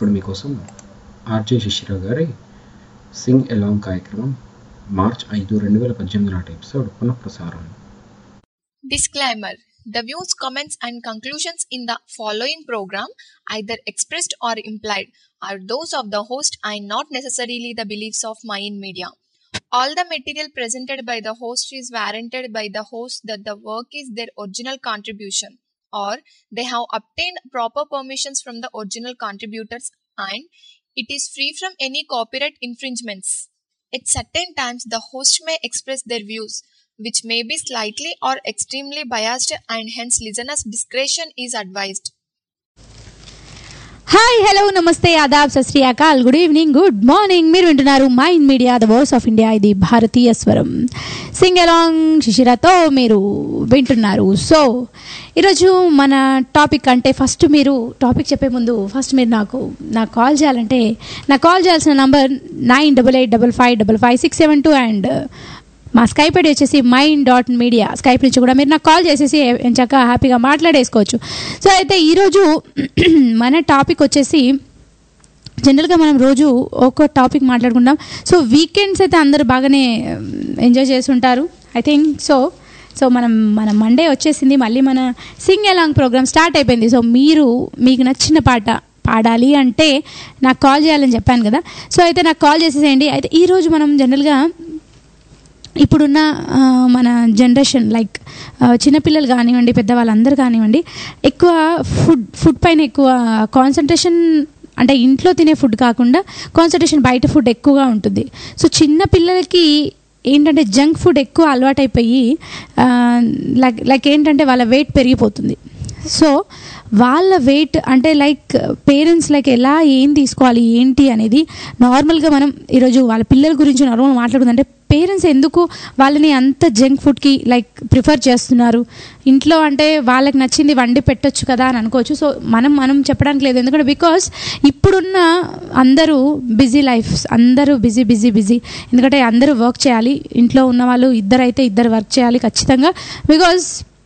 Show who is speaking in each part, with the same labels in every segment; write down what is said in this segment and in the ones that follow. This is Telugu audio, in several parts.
Speaker 1: ఇప్పుడు మీకోసం ఆర్జే శిశిర గారి సింగ్ ఎలాంగ్ కార్యక్రమం మార్చ్ ఐదు రెండు వేల పద్దెనిమిది నాటి ఎపిసోడ్ పునఃప్రసారం
Speaker 2: Disclaimer The views, comments, and conclusions in the following program, either expressed or implied, are those of the host and not necessarily the beliefs of Mayan Media. All the material presented by the host is warranted by the host that the work is their original contribution or they have obtained proper permissions from the original contributors and it is free from any copyright infringements. At certain times, the host may express their views, which may be slightly or extremely biased, and hence listeners' discretion is advised.
Speaker 3: Hi hello namaste adaab Sat Sri Akal good evening good morning మీరు వింటున్నారు mind media the voice of India ఇది భారతీయ స్వరం సింగ్ అలాంగ్ శిశిరతో మీరు వింటున్నారు సో ఈరోజు మన టాపిక్ అంటే ఫస్ట్ మీరు టాపిక్ చెప్పే ముందు ఫస్ట్ మీరు నాకు నాకు కాల్ చేయాలంటే నాకు కాల్ చేయాల్సిన number nine double eight double five double five six seven two and మా స్కైప్ ఐడి వచ్చేసి మైండ్ డాట్ మీడియా స్కైప్ నుంచి కూడా మీరు నాకు కాల్ చేసేసి ఎంచక్క హ్యాపీగా మాట్లాడేసుకోవచ్చు సో అయితే ఈరోజు మన టాపిక్ వచ్చేసి జనరల్గా మనం రోజు ఒక టాపిక్ మాట్లాడుకుంటాం సో వీకెండ్స్ అయితే అందరూ బాగానే ఎంజాయ్ చేస్తుంటారు ఐ థింక్ సో సో మనం మన మండే వచ్చేసింది మళ్ళీ మన సింగ్ అలాంగ్ ప్రోగ్రామ్ స్టార్ట్ అయిపోయింది సో మీరు మీకు నచ్చిన పాట పాడాలి అంటే నాకు కాల్ చేయాలని చెప్పాను కదా సో అయితే నాకు కాల్ చేసేసేయండి అయితే ఈరోజు మనం జనరల్గా ఇప్పుడున్న ఆ, మన జనరేషన్ లైక్ ఆ, చిన్నపిల్లలు కానివ్వండి పెద్దవాళ్ళందరూ కానివ్వండి ఎక్కువ ఫుడ్ ఫుడ్ పైన ఎక్కువ కాన్సన్ట్రేషన్ అంటే ఇంట్లో తినే ఫుడ్ కాకుండా కాన్సన్ట్రేషన్ బయట ఫుడ్ ఎక్కువగా ఉంటుంది సో చిన్న పిల్లలకి ఏంటంటే జంక్ ఫుడ్ ఎక్కువ అలవాటైపోయి ఆ, లైక్ లైక్ ఏంటంటే వాళ్ళ వెయిట్ పెరిగిపోతుంది సో వాళ్ళ వెయిట్ అంటే లైక్ పేరెంట్స్ లైక్ ఎలా ఏం తీసుకోవాలి ఏంటి అనేది నార్మల్గా మనం ఈరోజు వాళ్ళ పిల్లల గురించి నార్మల్ మాట్లాడుకుందంటే పేరెంట్స్ ఎందుకు వాళ్ళని అంత జంక్ ఫుడ్కి లైక్ ప్రిఫర్ చేస్తున్నారు ఇంట్లో అంటే వాళ్ళకి నచ్చింది వండి పెట్టొచ్చు కదా అని అనుకోవచ్చు సో మనం మనం చెప్పడానికి లేదు ఎందుకంటే బికాస్ ఇప్పుడున్న అందరూ బిజీ లైఫ్ అందరూ బిజీ బిజీ బిజీ ఎందుకంటే అందరూ వర్క్ చేయాలి ఇంట్లో ఉన్న వాళ్ళు ఇద్దరు అయితే ఇద్దరు వర్క్ చేయాలి ఖచ్చితంగా బికాస్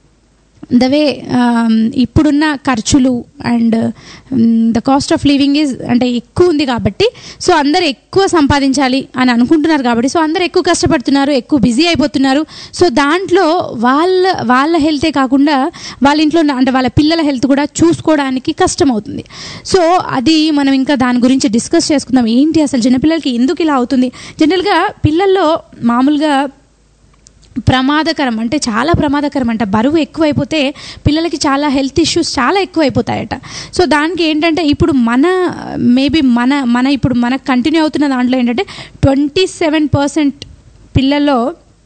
Speaker 3: ద వే ఇప్పుడున్న ఖర్చులు and the cost of living is అంటే ఎక్కువ ఉంది కాబట్టి సో అందరు ఎక్కువ సంపాదించాలి అని అనుకుంటున్నారు కాబట్టి సో అందరు ఎక్కువ కష్టపడుతున్నారు ఎక్కువ బిజీ అయిపోతున్నారు సో దాంట్లో వాళ్ళ వాళ్ళ హెల్తే కాకుండా వాళ్ళ ఇంట్లో ఉన్న- అంటే వాళ్ళ పిల్లల హెల్త్ కూడా చూసుకోవడానికి కష్టం అవుతుంది సో అది మనం ఇంకా దాని గురించి డిస్కస్ చేసుకుందాం ఏంటి అసలు చిన్నపిల్లలకి ఎందుకు ఇలా అవుతుంది జనరల్గా పిల్లల్లో మామూలుగా ప్రమాదకరం అంటే చాలా ప్రమాదకరం అంట బరువు ఎక్కువైపోతే పిల్లలకి చాలా హెల్త్ ఇష్యూస్ చాలా ఎక్కువైపోతాయట సో దానికి ఏంటంటే ఇప్పుడు మన మేబీ మన మన ఇప్పుడు మనకు కంటిన్యూ అవుతున్న దాంట్లో ఏంటంటే ట్వంటీ సెవెన్ పర్సెంట్ పిల్లల్లో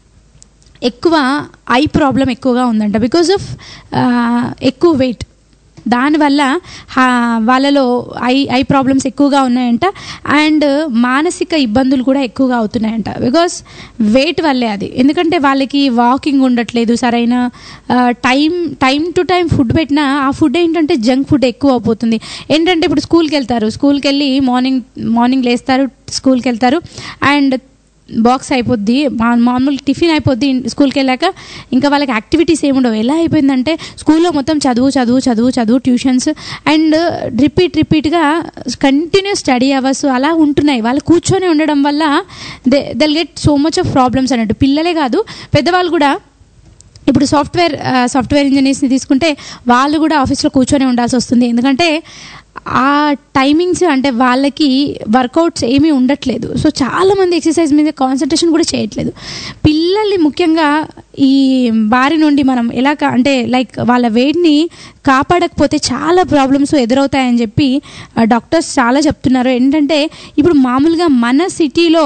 Speaker 3: ఎక్కువ ఐ ప్రాబ్లం ఎక్కువగా ఉందంట బికాజ్ ఆఫ్ ఎక్కువ వెయిట్ దానివల్ల హా, వాళ్ళలో ఐ ఐ ప్రాబ్లమ్స్ ఎక్కువగా ఉన్నాయంట అండ్ మానసిక ఇబ్బందులు కూడా ఎక్కువగా అవుతున్నాయంట బికాస్ వెయిట్ వల్లే అది ఎందుకంటే వాళ్ళకి వాకింగ్ ఉండట్లేదు సరైన time time to time food పెట్టినా ఆ ఫుడ్ ఏంటంటే జంక్ ఫుడ్ ఎక్కువ అయిపోతుంది ఏంటంటే ఇప్పుడు స్కూల్కి వెళ్తారు స్కూల్కి వెళ్ళి మార్నింగ్ మార్నింగ్ లేస్తారు స్కూల్కి వెళ్తారు అండ్ బాక్స్ అయిపోద్ది మా- మామూలు టిఫిన్ అయిపోద్ది స్కూల్కి వెళ్ళాక ఇంకా వాళ్ళకి యాక్టివిటీస్ ఏముండవు ఎలా అయిపోయిందంటే స్కూల్లో మొత్తం చదువు చదువు చదువు చదువు ట్యూషన్స్ అండ్ రిపీట్ రిపీట్గా కంటిన్యూస్ స్టడీ అవర్స్ అలా ఉంటున్నాయి వాళ్ళు కూర్చొని ఉండడం వల్ల they they'll get so much of problems అన్నట్టు పిల్లలే కాదు పెద్దవాళ్ళు కూడా ఇప్పుడు సాఫ్ట్వేర్ ఆ, సాఫ్ట్వేర్ ఇంజనీర్స్ని తీసుకుంటే వాళ్ళు కూడా ఆఫీస్లో కూర్చొని ఉండాల్సి వస్తుంది ఎందుకంటే ఆ టైమింగ్స్ అంటే వాళ్ళకి వర్కౌట్స్ ఏమీ ఉండట్లేదు సో చాలామంది ఎక్సర్సైజ్ మీద కాన్సన్ట్రేషన్ కూడా చేయట్లేదు పిల్లల్ని ముఖ్యంగా ఈ బారి నుండి మనం ఎలా కా- అంటే లైక్ వాళ్ళ వెయిట్ని కాపాడకపోతే చాలా ప్రాబ్లమ్స్ ఎదురవుతాయని చెప్పి ఆ, డాక్టర్స్ చాలా చెప్తున్నారు ఏంటంటే ఇప్పుడు మామూలుగా మన సిటీలో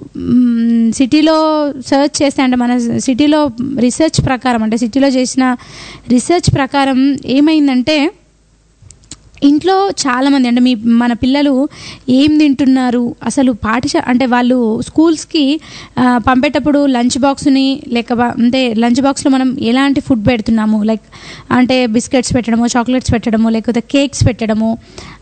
Speaker 3: మ్, సిటీలో సర్చ్ చేస్తే అంటే మన సిటీలో రీసెర్చ్ ప్రకారం అంటే సిటీలో చేసిన రీసెర్చ్ ప్రకారం ఏమైందంటే ఇంట్లో చాలామంది అంటే మీ మన పిల్లలు ఏం తింటున్నారు అసలు పాఠశా అంటే వాళ్ళు స్కూల్స్కి ఆ, పంపేటప్పుడు లంచ్ బాక్స్ని లేక బా- అంటే లంచ్ బాక్స్లో మనం ఎలాంటి ఫుడ్ పెడుతున్నాము లైక్ అంటే బిస్కెట్స్ పెట్టడము చాక్లెట్స్ పెట్టడము లేకపోతే కేక్స్ పెట్టడము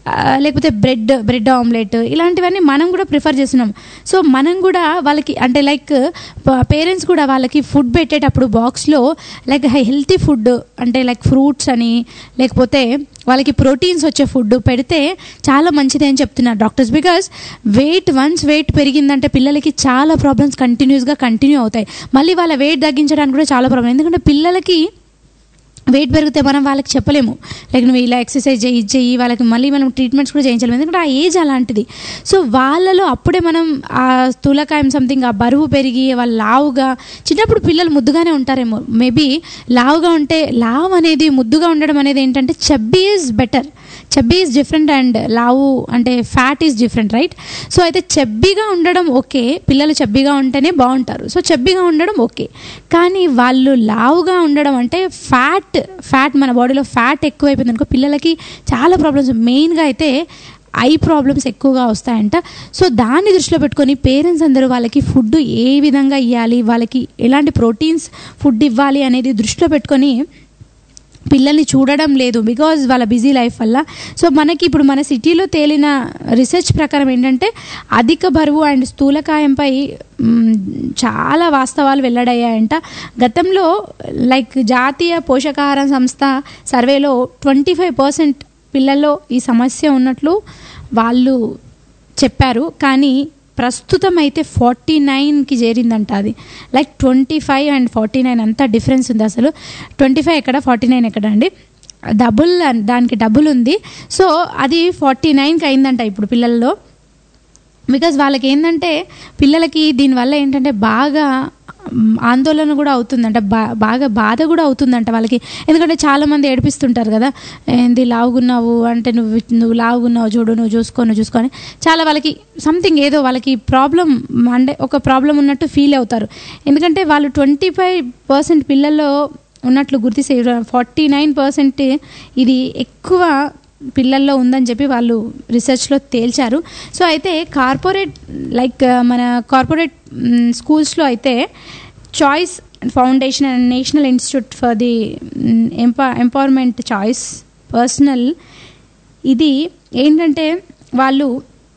Speaker 3: ఆ, లేకపోతే బ్రెడ్ బ్రెడ్ ఆమ్లెట్ ఇలాంటివన్నీ మనం కూడా ప్రిఫర్ చేస్తున్నాం సో మనం కూడా వాళ్ళకి అంటే లైక్ పేరెంట్స్ కూడా వాళ్ళకి ఫుడ్ పెట్టేటప్పుడు బాక్స్లో లైక్ హెల్తీ ఫుడ్ అంటే లైక్ ఫ్రూట్స్ అని లేకపోతే వాళ్ళకి ప్రోటీన్స్ వచ్చే ఫుడ్ పెడితే చాలా మంచిది అని చెప్తున్నారు doctors because weight once weight పెరిగిందంటే పిల్లలకి చాలా ప్రాబ్లమ్స్ కంటిన్యూస్గా కంటిన్యూ అవుతాయి మళ్ళీ వాళ్ళ వెయిట్ తగ్గించడానికి కూడా చాలా ప్రాబ్లం ఎందుకంటే పిల్లలకి వెయిట్ పెరిగితే మనం వాళ్ళకి చెప్పలేము లైక్ నువ్వు ఇలా ఎక్సర్సైజ్ చేయి ఇది చెయ్యి వాళ్ళకి మళ్ళీ మనం ట్రీట్మెంట్స్ కూడా చేయించలేము ఎందుకంటే ఆ ఏజ్ అలాంటిది సో వాళ్ళలో అప్పుడే మనం ఆ స్థూలకాయం సంథింగ్ ఆ బరువు పెరిగి వాళ్ళు లావుగా చిన్నప్పుడు పిల్లలు ముద్దుగానే ఉంటారేమో మేబీ లావుగా ఉంటే లావ్ అనేది ముద్దుగా ఉండడం అనేది ఏంటంటే chubby is better chubby is different and లావు అంటే fat is different right so అయితే చెబ్బీగా ఉండడం ఓకే పిల్లలు చెబ్బీగా ఉంటేనే బాగుంటారు సో చెబ్బీగా ఉండడం ఓకే కానీ వాళ్ళు లావుగా ఉండడం అంటే ఫ్యాట్ ఫ్యాట్ మన బాడీలో ఫ్యాట్ ఎక్కువైపోయింది అనుకో పిల్లలకి చాలా ప్రాబ్లమ్స్ మెయిన్గా అయితే ఐ ప్రాబ్లమ్స్ ఎక్కువగా వస్తాయంట సో దాన్ని దృష్టిలో పెట్టుకొని పేరెంట్స్ అందరూ వాళ్ళకి ఫుడ్ ఏ విధంగా ఇవ్వాలి వాళ్ళకి ఎలాంటి ప్రోటీన్స్ ఫుడ్ ఇవ్వాలి అనేది దృష్టిలో పెట్టుకొని పిల్లల్ని చూడడం లేదు బికాజ్ వాళ్ళ బిజీ లైఫ్ వల్ల సో మనకి ఇప్పుడు మన సిటీలో తేలిన రీసెర్చ్ ప్రకారం ఏంటంటే అధిక బరువు అండ్ స్థూలకాయంపై మ్, చాలా వాస్తవాలు వెల్లడయ్యాయంట గతంలో లైక్ జాతీయ పోషకాహార సంస్థ సర్వేలో ట్వంటీ ఫైవ్ పర్సెంట్ పిల్లల్లో ఈ సమస్య ఉన్నట్లు వాళ్ళు చెప్పారు కానీ ప్రస్తుతం అయితే ఫార్టీ నైన్కి చేరిందంట అది like twenty five and forty nine అంతా డిఫరెన్స్ ఉంది అసలు ట్వంటీ ఫైవ్ ఎక్కడ ఫార్టీ నైన్ ఎక్కడ అండి డబుల్ దానికి డబుల్ ఉంది సో అది ఫార్టీ నైన్కి అయిందంట ఇప్పుడు పిల్లల్లో బికాజ్ వాళ్ళకి ఏంటంటే పిల్లలకి దీనివల్ల ఏంటంటే బాగా మ్, ఆందోళన కూడా అవుతుందంట బా బాగా బాధ కూడా అవుతుందంట వాళ్ళకి ఎందుకంటే చాలామంది ఏడిపిస్తుంటారు కదా ఏంది లావుగున్నావు అంటే నువ్వు నువ్వు లావుగున్నావు చూడు నువ్వు చూసుకో నువ్వు చూసుకొని చాలా వాళ్ళకి సంథింగ్ ఏదో వాళ్ళకి ప్రాబ్లం అంటే ఒక ప్రాబ్లం ఉన్నట్టు ఫీల్ అవుతారు ఎందుకంటే వాళ్ళు ట్వంటీ ఫైవ్ పర్సెంట్ పిల్లల్లో ఉన్నట్లు గుర్తిస్తే ఫార్టీ నైన్ పర్సెంట్ ఇది ఎక్కువ పిల్లల్లో ఉందని చెప్పి వాళ్ళు రీసెర్చ్లో తేల్చారు సో అయితే కార్పొరేట్ లైక్ మన కార్పొరేట్ స్కూల్స్లో అయితే choice foundation and national institute for the em empowerment choice personal ఇది ఏంటంటే వాళ్ళు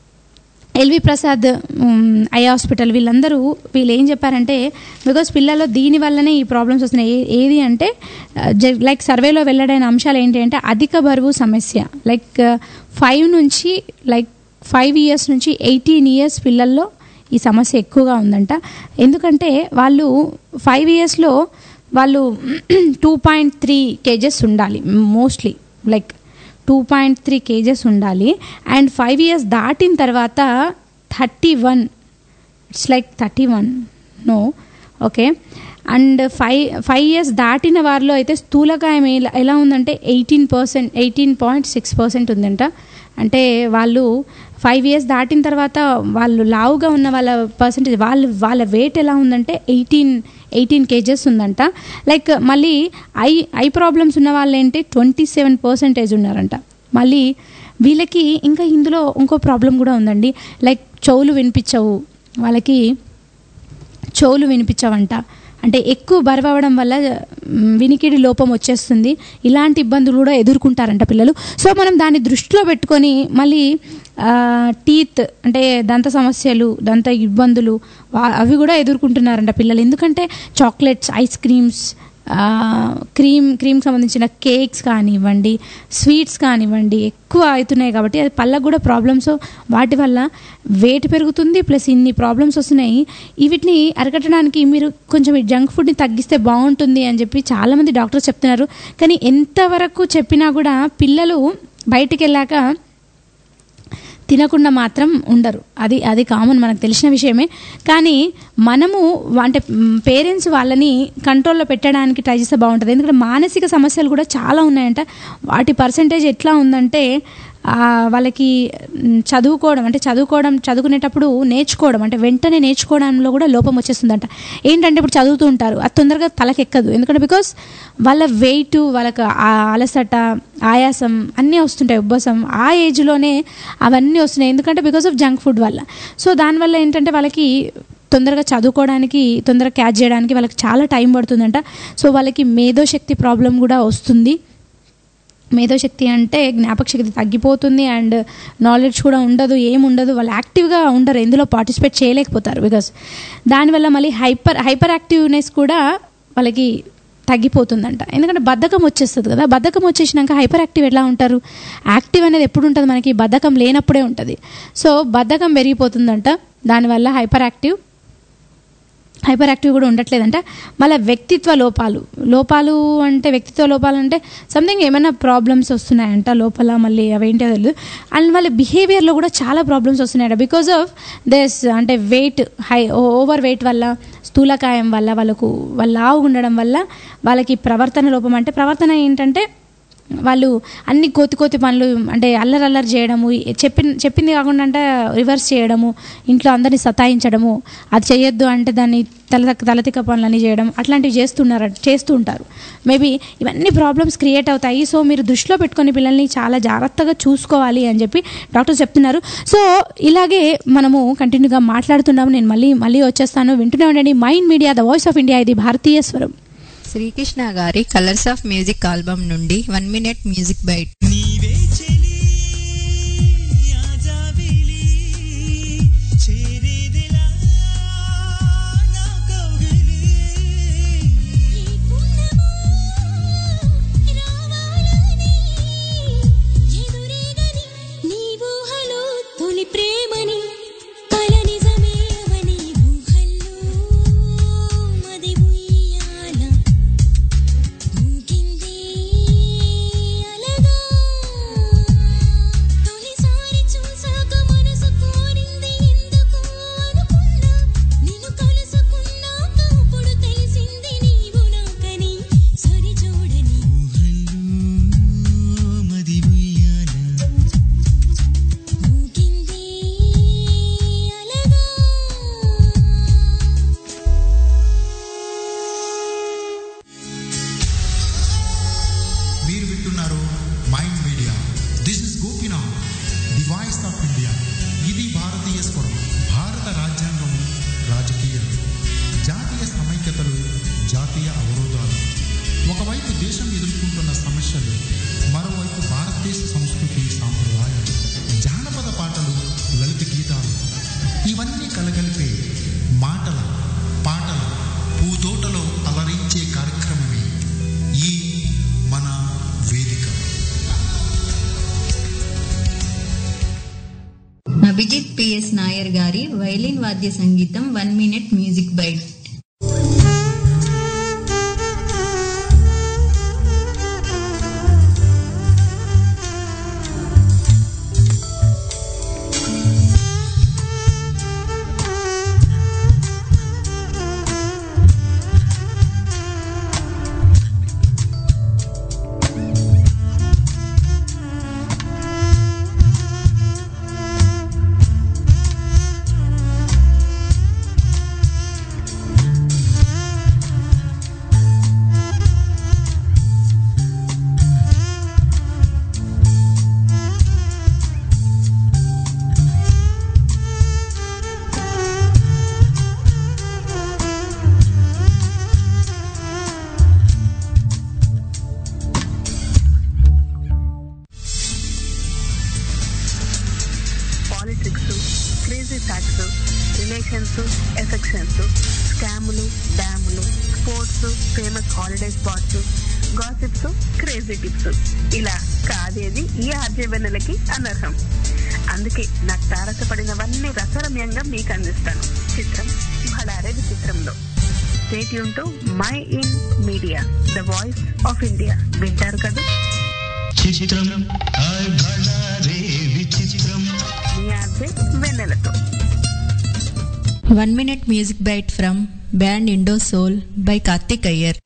Speaker 3: LV Prasad um, eye hospital వీళ్ళందరూ వీళ్ళు ఏం చెప్పారంటే బికాస్ పిల్లల్లో దీని వల్లనే ఈ ప్రాబ్లమ్స్ వస్తున్నాయి ఏ- ఏది అంటే లైక్ సర్వేలో వెల్లడైన అంశాలు ఏంటి అంటే అధిక బరువు సమస్య లైక్ ఫైవ్ నుంచి లైక్ ఫైవ్ ఇయర్స్ నుంచి ఎయిటీన్ ఇయర్స్ పిల్లల్లో ఈ సమస్య ఎక్కువగా ఉందంట ఎందుకంటే వాళ్ళు ఫైవ్ ఇయర్స్లో వాళ్ళు టూ పాయింట్ త్రీ కేజెస్ ఉండాలి mostly like two point three kgs ఉండాలి అండ్ ఫైవ్ ఇయర్స్ దాటిన తర్వాత thirty one it's like thirty one no okay and five five years దాటిన వారిలో అయితే స్థూలకాయం ఎలా ఎలా ఉందంటే eighteen percent eighteen point six percent ఉందంట అంటే వాళ్ళు ఫైవ్ ఇయర్స్ దాటిన తర్వాత వాళ్ళు లావుగా ఉన్న వాళ్ళ పర్సెంటేజ్ వాళ్ళు వాళ్ళ వెయిట్ ఎలా ఉందంటే ఎయిటీన్ ఎయిటీన్ కేజెస్ ఉందంట లైక్ మళ్ళీ ఐ ఐ ప్రాబ్లమ్స్ ఉన్న వాళ్ళు ఏంటి ట్వంటీ సెవెన్ పర్సెంటేజ్ ఉన్నారంట మళ్ళీ వీళ్ళకి ఇంకా ఇందులో ఇంకో ప్రాబ్లం కూడా ఉందండి లైక్ చెవులు వినిపించవు వాళ్ళకి చెవులు వినిపించవంట అంటే ఎక్కువ బరువు అవ్వడం వల్ల మ్, వినికిడి లోపం వచ్చేస్తుంది ఇలాంటి ఇబ్బందులు కూడా ఎదుర్కొంటారంట పిల్లలు సో మనం దాన్ని దృష్టిలో పెట్టుకొని మళ్ళీ టీత్ అంటే దంత సమస్యలు దంత ఇబ్బందులు వా- అవి కూడా ఎదుర్కొంటున్నారంట పిల్లలు ఎందుకంటే చాక్లెట్స్ ఐస్ క్రీమ్స్ ఆ, క్రీమ్ క్రీమ్ సంబంధించిన కేక్స్ కానివ్వండి స్వీట్స్ కానివ్వండి ఎక్కువ అవుతున్నాయి కాబట్టి అది పళ్ళకు కూడా ప్రాబ్లమ్స్ వాటి వల్ల వెయిట్ పెరుగుతుంది ప్లస్ ఇన్ని ప్రాబ్లమ్స్ వస్తున్నాయి ఈ వీటిని అరికట్టడానికి మీరు కొంచెం ఈ జంక్ ఫుడ్ని తగ్గిస్తే బాగుంటుంది అని చెప్పి చాలామంది డాక్టర్స్ చెప్తున్నారు కానీ ఎంతవరకు చెప్పినా కూడా పిల్లలు బయటికి వెళ్ళాక తినకుండా మాత్రం ఉండరు అది అది కామన్ మనకు తెలిసిన విషయమే కానీ మనము అంటే పేరెంట్స్ వాళ్ళని కంట్రోల్లో పెట్టడానికి ట్రై చేస్తే బాగుంటుంది ఎందుకంటే మానసిక సమస్యలు కూడా చాలా ఉన్నాయంట వాటి పర్సంటేజ్ ఎట్లా ఉందంటే ఆ, వాళ్ళకి మ్, చదువుకోవడం అంటే చదువుకోవడం చదువుకునేటప్పుడు నేర్చుకోవడం అంటే వెంటనే నేర్చుకోవడంలో కూడా లోపం వచ్చేస్తుందంట ఏంటంటే ఇప్పుడు చదువుతూ ఉంటారు అది తొందరగా తలకెక్కదు ఎందుకంటే బికాస్ వాళ్ళ వెయిట్ వాళ్ళకి ఆ అలసట ఆయాసం అన్నీ వస్తుంటాయి ఉబ్బసం ఆ ఏజ్లోనే అవన్నీ వస్తున్నాయి ఎందుకంటే బికాస్ ఆఫ్ జంక్ ఫుడ్ వల్ల సో దానివల్ల ఏంటంటే వాళ్ళకి తొందరగా చదువుకోవడానికి తొందరగా క్యాచ్ చేయడానికి వాళ్ళకి చాలా టైం పడుతుందంట సో వాళ్ళకి మేధోశక్తి ప్రాబ్లం కూడా వస్తుంది మేధోశక్తి అంటే జ్ఞాపక శక్తి తగ్గిపోతుంది అండ్ నాలెడ్జ్ కూడా ఉండదు ఏం ఉండదు వాళ్ళు యాక్టివ్గా ఉండరు ఎందులో పార్టిసిపేట్ చేయలేకపోతారు బికాస్ దానివల్ల మళ్ళీ హైపర్ హైపర్ యాక్టివ్నెస్ కూడా వాళ్ళకి తగ్గిపోతుందంట ఎందుకంటే బద్ధకం వచ్చేస్తుంది కదా బద్ధకం వచ్చేసినాక హైపర్ యాక్టివ్ ఎట్లా ఉంటారు యాక్టివ్ అనేది ఎప్పుడు ఉంటుంది మనకి బద్ధకం లేనప్పుడే ఉంటుంది సో బద్ధకం పెరిగిపోతుందంట దానివల్ల హైపర్ యాక్టివ్ హైపర్ యాక్టివ్ కూడా ఉండట్లేదంట మళ్ళీ వ్యక్తిత్వ లోపాలు లోపాలు అంటే వ్యక్తిత్వ లోపాలు అంటే సంథింగ్ ఏమైనా ప్రాబ్లమ్స్ వస్తున్నాయంట లోపల మళ్ళీ అవేంటో తెలియదు అండ్ వాళ్ళ బిహేవియర్లో కూడా చాలా ప్రాబ్లమ్స్ వస్తున్నాయంట బికాజ్ ఆఫ్ దిస్ అంటే వెయిట్ హై ఓవర్ వెయిట్ వల్ల స్థూలకాయం వల్ల వాళ్ళకు వాళ్ళు లావు ఉండడం వల్ల వాళ్ళకి ప్రవర్తన లోపం అంటే ప్రవర్తన ఏంటంటే వాళ్ళు అన్ని కోతి కోతి పనులు అంటే అల్లరి అల్లరి చేయడము చెప్పిన చెప్పింది కాకుండా అంటే రివర్స్ చేయడము ఇంట్లో అందరినీ సతాయించడము అది చేయొద్దు అంటే దాన్ని తల తలతిక్క పనులన్నీ చేయడం అట్లాంటివి చేస్తున్నారు చేస్తూ ఉంటారు మేబీ ఇవన్నీ ప్రాబ్లమ్స్ క్రియేట్ అవుతాయి సో మీరు దృష్టిలో పెట్టుకొని పిల్లల్ని చాలా జాగ్రత్తగా చూసుకోవాలి అని చెప్పి డాక్టర్ చెప్తున్నారు సో ఇలాగే మనము కంటిన్యూగా మాట్లాడుతున్నాము నేను మళ్ళీ మళ్ళీ వచ్చేస్తాను వింటూనే ఉండండి mind media the voice of India ఇది భారతీయ స్వరం
Speaker 4: శ్రీకృష్ణ గారి కలర్స్ ఆఫ్ మ్యూజిక్ ఆల్బమ్ నుండి వన్ మినిట్ మ్యూజిక్ బైట్
Speaker 5: నీవే చెలి ఆజావిలి చేరేదెలా నా కౌగిలి
Speaker 6: తొలి ప్రేమని కల నిజమే అవని ఊహల్లో మది ఉయ్యాల ఊగింది అలగా తొలిసారి చూసాక మనసు కోరింది ఎందుకు అనుకున్నా నిన్ను కలుసుకున్నాక ఇప్పుడు తెలిసింది నీవు నాకని సరి చూడని
Speaker 5: ఊహల్లో మది ఉయ్యాల
Speaker 6: ఊగింది అలగా
Speaker 7: మీరు వింటున్నారు mind media this is Gopinath the voice of India ఇది భారతీయ స్వరం భారత రాజ్యాంగము రాజకీయాలు జాతీయ సమైక్యతలు జాతీయ అవరోధాలు ఒకవైపు దేశం ఎదుర్కొంటున్న సమస్యలు మరోవైపు భారతదేశ సంస్కృతి సాంప్రదాయాలు జానపద పాటలు లలిత గీతాలు ఇవన్నీ కలగలిపే మాటల పాటల పూతోటలో అలరించే కార్యక్రమమే ఈ మన వేదిక
Speaker 4: అభిజిత్ పిఎస్ నాయర్ గారి వైలిన్ వాద్య సంగీతం one minute music bite
Speaker 8: politics crazy facts relations affections స్కాములు డ్యాములు sports famous holiday spots gossips crazy tips ఇలా కాదేది ఈ ఆర్జవెన్నెలకి అనర్హం అందుకే నాకు తారసపడినవన్నీ రసరమ్యంగా మీకు అందిస్తాను చిత్రం భడారే విచిత్రంలో stay tuned to mind media the voice of India వింటారు కదా
Speaker 5: చిత్రం హాయ్ భళా రే విచిత్రం
Speaker 8: మీ ఆర్జే వెన్నెలతో
Speaker 4: one minute music bite from band Indo Soul by Karthik Iyer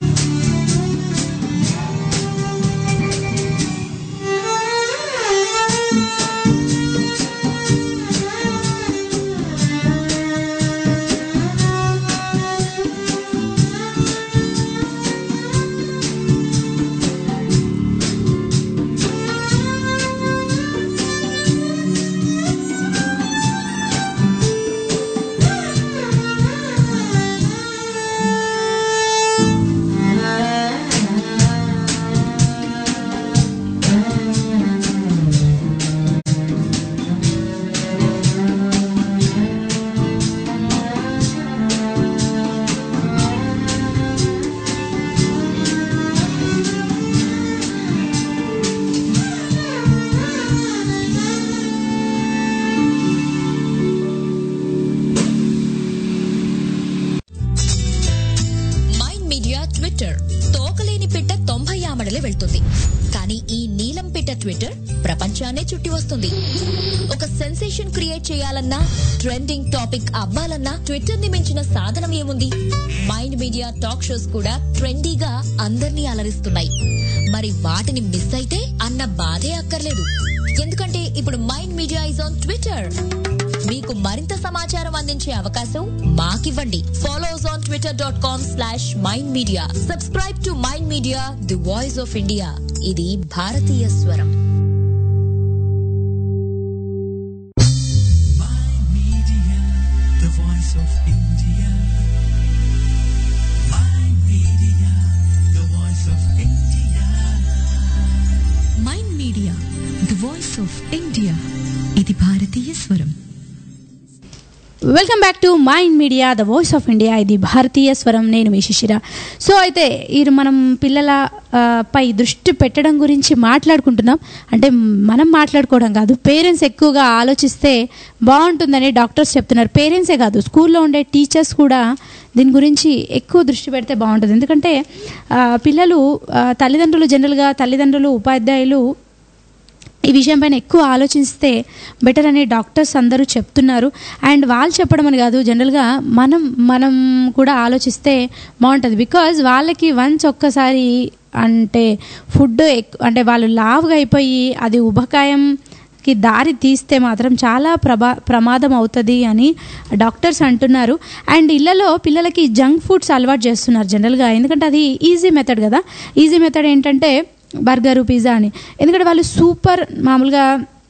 Speaker 6: ఆ
Speaker 9: అవుతుంది కానీ ఈ నీలం పిట్ట ట్విట్టర్ ప్రపంచాన్నే చుట్టి వస్తుంది ఒక సెన్సేషన్ క్రియేట్ చేయాలన్నా ట్రెండింగ్ టాపిక్ అవ్వాలన్నా ట్విట్టర్ ని మించిన సాధనం ఏముంది మైండ్ మీడియా టాక్ షోస్ కూడా ట్రెండీగా అందర్నీ అలరిస్తున్నాయి మరి వాటిని మిస్ అయితే అన్న బాధే అక్కర్లేదు ఎందుకంటే ఇప్పుడు mind media is on Twitter మీకు మరింత సమాచారం అందించే అవకాశం మాకివ్వండి follow us on Twitter dot com slash mind media subscribe to mind media the voice of India ఇది భారతీయ స్వరం
Speaker 5: the voice of India. My media, the voice of India.
Speaker 4: Mind media the voice of India ఇది భారతీయ స్వరం
Speaker 3: welcome back to mind media the voice of India ఇది భారతీయ స్వరం నేను మీ శిశిర సో అయితే ఈ మనం పిల్లల ఆ, పై దృష్టి పెట్టడం గురించి మాట్లాడుకుంటున్నాం అంటే మనం మాట్లాడుకోవడం కాదు పేరెంట్స్ ఎక్కువగా ఆలోచిస్తే బాగుంటుందని డాక్టర్స్ చెప్తున్నారు పేరెంట్సే కాదు స్కూల్లో ఉండే టీచర్స్ కూడా దీని గురించి ఎక్కువ దృష్టి పెడితే బాగుంటుంది ఎందుకంటే ఆ, పిల్లలు ఆ, తల్లిదండ్రులు జనరల్గా తల్లిదండ్రులు ఉపాధ్యాయులు ఈ విషయం పైన ఎక్కువ ఆలోచిస్తే బెటర్ అని డాక్టర్స్ అందరూ చెప్తున్నారు అండ్ వాళ్ళు చెప్పడం అని కాదు జనరల్గా మనం మనం కూడా ఆలోచిస్తే బాగుంటుంది బికాజ్ వాళ్ళకి వన్స్ ఒక్కసారి అంటే ఫుడ్ అంటే వాళ్ళు లావుగా అయిపోయి అది ఉబకాయం కి దారి తీస్తే మాత్రం చాలా ప్రభా ప్రమాదం అవుతుంది అని డాక్టర్స్ అంటున్నారు అండ్ ఇళ్లలో పిల్లలకి జంక్ ఫుడ్స్ అలవాటు చేస్తున్నారు జనరల్గా ఎందుకంటే అది ఈజీ మెథడ్ కదా ఈజీ మెథడ్ ఏంటంటే బర్గరు పిజ్జా అని ఎందుకంటే వాళ్ళు సూపర్ మామూలుగా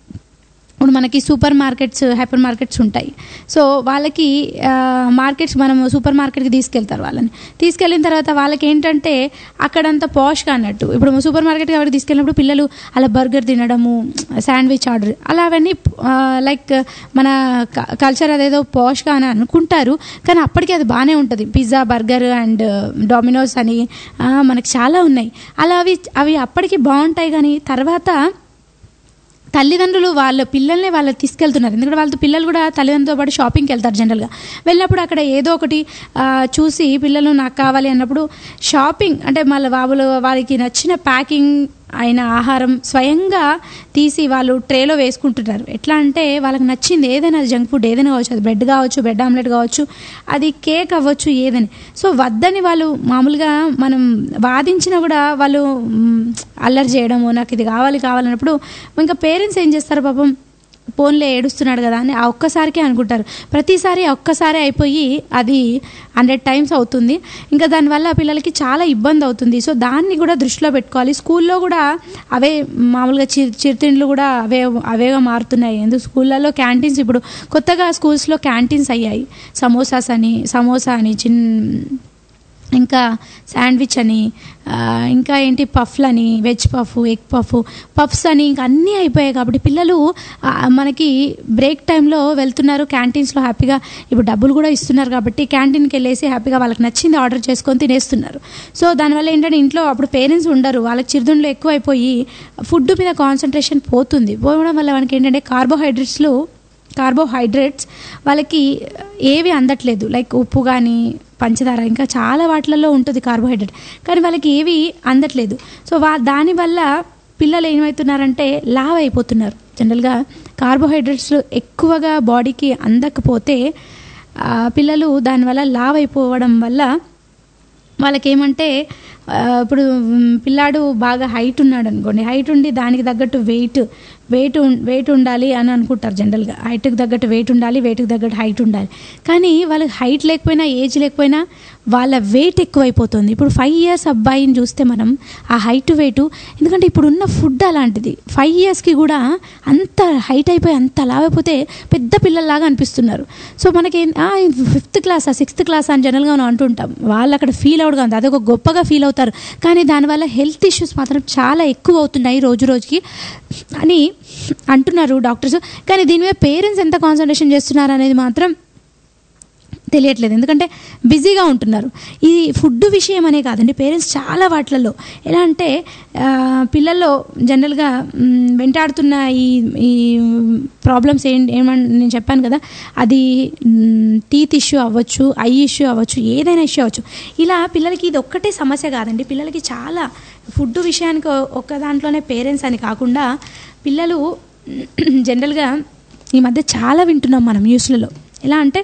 Speaker 3: ఇప్పుడు మనకి సూపర్ మార్కెట్స్ హైపర్ మార్కెట్స్ ఉంటాయి సో వాళ్ళకి ఆ, మార్కెట్స్ మనం సూపర్ మార్కెట్కి తీసుకెళ్తారు వాళ్ళని తీసుకెళ్ళిన తర్వాత వాళ్ళకి ఏంటంటే అక్కడంత పాష్గా అన్నట్టు ఇప్పుడు సూపర్ మార్కెట్కి ఎవరికి తీసుకెళ్ళినప్పుడు పిల్లలు అలా బర్గర్ తినడము శాండ్విచ్ ఆర్డర్ అలా అవన్నీ లైక్ మన కల్చర్ అదేదో పాష్గా అని అనుకుంటారు కానీ అప్పటికి అది బాగానే ఉంటుంది పిజ్జా బర్గర్ అండ్ డామినోస్ అని ఆ, మనకి చాలా ఉన్నాయి అలా అవి అవి అప్పటికి బాగుంటాయి కానీ తర్వాత తల్లిదండ్రులు వాళ్ళ పిల్లల్ని వాళ్ళు తీసుకెళ్తున్నారు ఎందుకంటే వాళ్ళతో పిల్లలు కూడా తల్లిదండ్రులతో పాటు షాపింగ్కి వెళ్తారు జనరల్గా వెళ్ళినప్పుడు అక్కడ ఏదో ఒకటి ఆ, చూసి పిల్లలు నాకు కావాలి అన్నప్పుడు షాపింగ్ అంటే మళ్ళీ బాబులు వారికి నచ్చిన ప్యాకింగ్ అయిన ఆహారం స్వయంగా తీసి వాళ్ళు ట్రేలో వేసుకుంటున్నారు ఎట్లా అంటే వాళ్ళకి నచ్చింది ఏదైనా జంక్ ఫుడ్ ఏదైనా కావచ్చు అది బ్రెడ్ కావచ్చు బ్రెడ్ ఆమ్లెట్ కావచ్చు అది కేక్ అవ్వచ్చు ఏదని సో వద్దని వాళ్ళు మామూలుగా మనం వాదించినా కూడా వాళ్ళు మ్, అల్లరి చేయడము నాకు ఇది కావాలి కావాలన్నప్పుడు ఇంకా పేరెంట్స్ ఏం చేస్తారు పాపం పోన్లే ఏడుస్తున్నాడు కదా అని ఆ ఒక్కసారికే అనుకుంటారు ప్రతిసారి ఆ ఒక్కసారి అయిపోయి అది హండ్రెడ్ టైమ్స్ అవుతుంది ఇంకా దానివల్ల పిల్లలకి చాలా ఇబ్బంది అవుతుంది సో దాన్ని కూడా దృష్టిలో పెట్టుకోవాలి స్కూల్లో కూడా అవే మామూలుగా చిరు చిరుతిండ్లు కూడా అవే అవేగా మారుతున్నాయి ఎందుకు స్కూళ్ళల్లో క్యాంటీన్స్ ఇప్పుడు కొత్తగా స్కూల్స్లో క్యాంటీన్స్ అయ్యాయి సమోసాస్ అని సమోసా అని చిన్న ఇంకా శాండ్విచ్ అని ఆ, ఇంకా ఏంటి పఫ్లని veg puff egg puff puffs అని ఇంకా అన్నీ అయిపోయాయి కాబట్టి పిల్లలు ఆ, మనకి బ్రేక్ టైంలో వెళ్తున్నారు క్యాంటీన్స్లో హ్యాపీగా ఇప్పుడు డబ్బులు కూడా ఇస్తున్నారు కాబట్టి క్యాంటీన్కి వెళ్ళేసి హ్యాపీగా వాళ్ళకి నచ్చింది ఆర్డర్ చేసుకొని తినేస్తున్నారు సో దానివల్ల ఏంటంటే ఇంట్లో అప్పుడు పేరెంట్స్ ఉండరు వాళ్ళకి చిరుదుండ్లు ఎక్కువ అయిపోయి ఫుడ్ మీద కాన్సన్ట్రేషన్ పోతుంది పోవడం వల్ల మనకి ఏంటంటే కార్బోహైడ్రేట్స్లు కార్బోహైడ్రేట్స్ వాళ్ళకి ఏవి అందట్లేదు లైక్ ఉప్పు కానీ పంచదార ఇంకా చాలా వాటిలలో ఉంటుంది కార్బోహైడ్రేట్ కానీ వాళ్ళకి ఏవి అందట్లేదు సో వా దానివల్ల పిల్లలు ఏమవుతున్నారంటే లావ్ అయిపోతున్నారు జనరల్గా కార్బోహైడ్రేట్స్ ఎక్కువగా బాడీకి అందకపోతే ఆ, పిల్లలు దానివల్ల లావ్ అయిపోవడం వల్ల వాళ్ళకేమంటే ఆ, ఇప్పుడు మ్, పిల్లాడు బాగా హైట్ ఉన్నాడు అనుకోండి హైట్ ఉండి దానికి తగ్గట్టు వెయిట్ వెయిట్ వెయిట్ ఉండాలి అని అనుకుంటారు జనరల్గా హైట్కి తగ్గట్టు వెయిట్ ఉండాలి వెయిట్కి తగ్గట్టు హైట్ ఉండాలి కానీ వాళ్ళకి హైట్ లేకపోయినా ఏజ్ లేకపోయినా వాళ్ళ వెయిట్ ఎక్కువైపోతుంది ఇప్పుడు ఫైవ్ ఇయర్స్ అబ్బాయిని చూస్తే మనం ఆ హైట్ వెయిట్ ఎందుకంటే ఇప్పుడు ఉన్న ఫుడ్ అలాంటిది ఫైవ్ ఇయర్స్కి కూడా అంత హైట్ అయిపోయి అంత లావైపోతే పెద్ద పిల్లల్లాగా అనిపిస్తున్నారు సో మనకి ఫిఫ్త్ క్లాసా సిక్స్త్ క్లాస్ అని జనరల్గా మనం అంటుంటాం వాళ్ళు అక్కడ ఫీల్ అవుట్గా ఉంది అదొక గొప్పగా ఫీల్ అవుతారు కానీ దానివల్ల హెల్త్ ఇష్యూస్ మాత్రం చాలా ఎక్కువ అవుతున్నాయి రోజు రోజుకి అని అంటున్నారు డాక్టర్స్ కానీ దీని మీద పేరెంట్స్ ఎంత కాన్సన్ట్రేషన్ చేస్తున్నారు అనేది మాత్రం తెలియట్లేదు ఎందుకంటే బిజీగా ఉంటున్నారు ఈ ఫుడ్ విషయం అనే కాదండి పేరెంట్స్ చాలా వాటిలలో ఎలా అంటే ఆ, పిల్లల్లో జనరల్గా మ్, వెంటాడుతున్న ఈ ఈ ప్రాబ్లమ్స్ ఏం ఏమని నేను చెప్పాను కదా అది టీత్ ఇష్యూ అవ్వచ్చు ఐ ఇష్యూ అవ్వచ్చు ఏదైనా ఇష్యూ అవ్వచ్చు ఇలా పిల్లలకి ఇది ఒక్కటే సమస్య కాదండి పిల్లలకి చాలా ఫుడ్ విషయానికి ఒ- ఒక్క దాంట్లోనే పేరెంట్స్ అని కాకుండా పిల్లలు జనరల్గా ఈ మధ్య చాలా వింటున్నాం మనం న్యూస్లలో ఎలా అంటే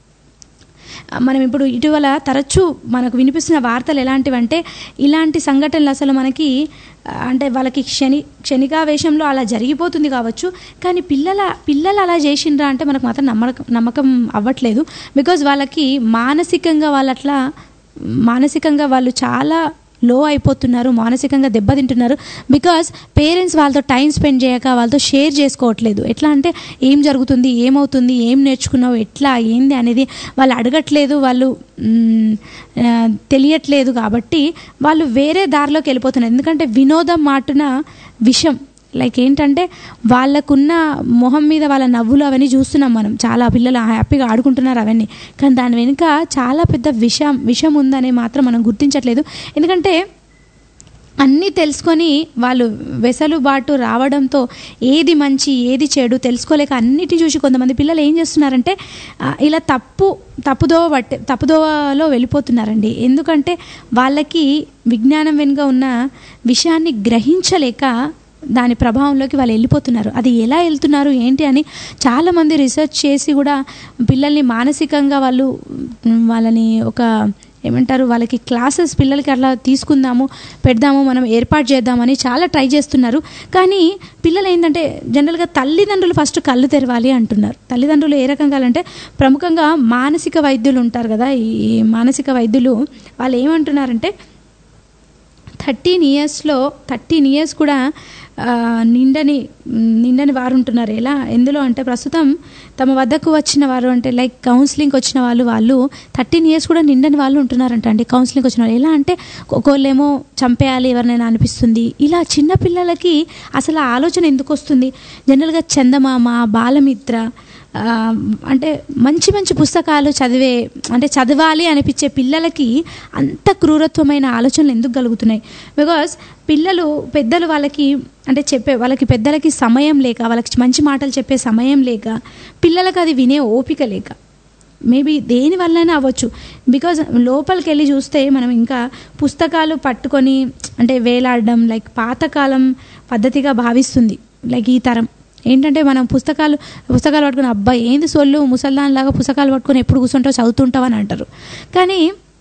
Speaker 3: ఆ, మనం ఇప్పుడు ఇటీవల తరచూ మనకు వినిపిస్తున్న వార్తలు ఎలాంటివంటే ఇలాంటి సంఘటనలు అసలు మనకి ఆ, అంటే వాళ్ళకి క్షణి క్షణికావేశంలో అలా జరిగిపోతుంది కావచ్చు కానీ పిల్లల పిల్లలు అలా చేసిండ్రా అంటే మనకు మాత్రం నమ్మకం నమ్మకం అవ్వట్లేదు బికాజ్ వాళ్ళకి మానసికంగా వాళ్ళు అట్లా మానసికంగా వాళ్ళు చాలా లో అయిపోతున్నారు మానసికంగా దెబ్బతింటున్నారు బికాస్ పేరెంట్స్ వాళ్ళతో టైం స్పెండ్ చేయక వాళ్ళతో షేర్ చేసుకోవట్లేదు ఎట్లా అంటే ఏం జరుగుతుంది ఏమవుతుంది ఏం నేర్చుకున్నావు ఎట్లా ఏంది అనేది వాళ్ళు అడగట్లేదు వాళ్ళు మ్, ఆ, తెలియట్లేదు కాబట్టి వాళ్ళు వేరే దారిలోకి వెళ్ళిపోతున్నారు ఎందుకంటే వినోదం మాటున విషం లైక్ ఏంటంటే వాళ్ళకున్న మొహం మీద వాళ్ళ నవ్వులు అవన్నీ చూస్తున్నాం మనం చాలా పిల్లలు హ్యాపీగా ఆడుకుంటున్నారు అవన్నీ కానీ దాని వెనుక చాలా పెద్ద విషం విషం ఉందని మాత్రం మనం గుర్తించట్లేదు ఎందుకంటే అన్నీ తెలుసుకొని వాళ్ళు వెసలుబాటు రావడంతో ఏది మంచి ఏది చెడు తెలుసుకోలేక అన్నిటి చూసి కొంతమంది పిల్లలు ఏం చేస్తున్నారంటే ఆ, ఇలా తప్పు తప్పుదోవ బట్టి తప్పుదోవలో వెళ్ళిపోతున్నారండి ఎందుకంటే వాళ్ళకి విజ్ఞానం వెనుక ఉన్న విషయాన్ని గ్రహించలేక దాని ప్రభావంలోకి వాళ్ళు వెళ్ళిపోతున్నారు అది ఎలా వెళ్తున్నారు ఏంటి అని చాలామంది రీసెర్చ్ చేసి కూడా పిల్లల్ని మానసికంగా వాళ్ళు మ్, వాళ్ళని ఒక ఏమంటారు వాళ్ళకి క్లాసెస్ పిల్లలకి అట్లా తీసుకుందాము పెడదాము మనం ఏర్పాటు చేద్దామని చాలా ట్రై చేస్తున్నారు కానీ పిల్లలు ఏంటంటే జనరల్గా తల్లిదండ్రులు ఫస్ట్ కళ్ళు తెరవాలి అంటున్నారు తల్లిదండ్రులు ఏ రకంగా అంటే ప్రముఖంగా మానసిక వైద్యులు ఉంటారు కదా ఈ మానసిక వైద్యులు వాళ్ళు ఏమంటున్నారంటే థర్టీన్ ఇయర్స్లో థర్టీన్ ఇయర్స్ కూడా ఆ, నిండని నిండని వారు ఉంటున్నారు ఎలా ఎందులో అంటే ప్రస్తుతం తమ వద్దకు వచ్చిన వారు అంటే లైక్ కౌన్సిలింగ్కి వచ్చిన వాళ్ళు వాళ్ళు థర్టీన్ ఇయర్స్ కూడా నిండని వాళ్ళు ఉంటున్నారంట అండి కౌన్సిలింగ్కి వచ్చిన వాళ్ళు ఎలా అంటే ఒక్కోళ్ళేమో చంపేయాలి ఎవరినైనా అనిపిస్తుంది ఇలా చిన్న పిల్లలకి అసలు ఆ ఆలోచన ఎందుకు వస్తుంది జనరల్గా చందమామ బాలమిత్ర ఆ, అంటే మంచి మంచి పుస్తకాలు చదివే అంటే చదవాలి అనిపించే పిల్లలకి అంత క్రూరత్వమైన ఆలోచనలు ఎందుకు కలుగుతున్నాయి బికాస్ పిల్లలు పెద్దలు వాళ్ళకి అంటే చెప్పే వాళ్ళకి పెద్దలకి సమయం లేక వాళ్ళకి మంచి మాటలు చెప్పే సమయం లేక పిల్లలకు అది వినే ఓపిక లేక మేబీ దేని వల్లైనా అవ్వచ్చు బికాజ్ లోపలికి వెళ్ళి చూస్తే మనం ఇంకా పుస్తకాలు పట్టుకొని అంటే వేలాడడం లైక్ పాతకాలం పద్ధతిగా భావిస్తుంది లైక్ ఈ తరం ఏంటంటే మనం పుస్తకాలు పుస్తకాలు పట్టుకుని అబ్బాయి ఏంది సొల్లు ముసల్దాన్లాగా పుస్తకాలు పట్టుకొని ఎప్పుడు కూర్చుంటావు చదువుతుంటావు అని అంటారు కానీ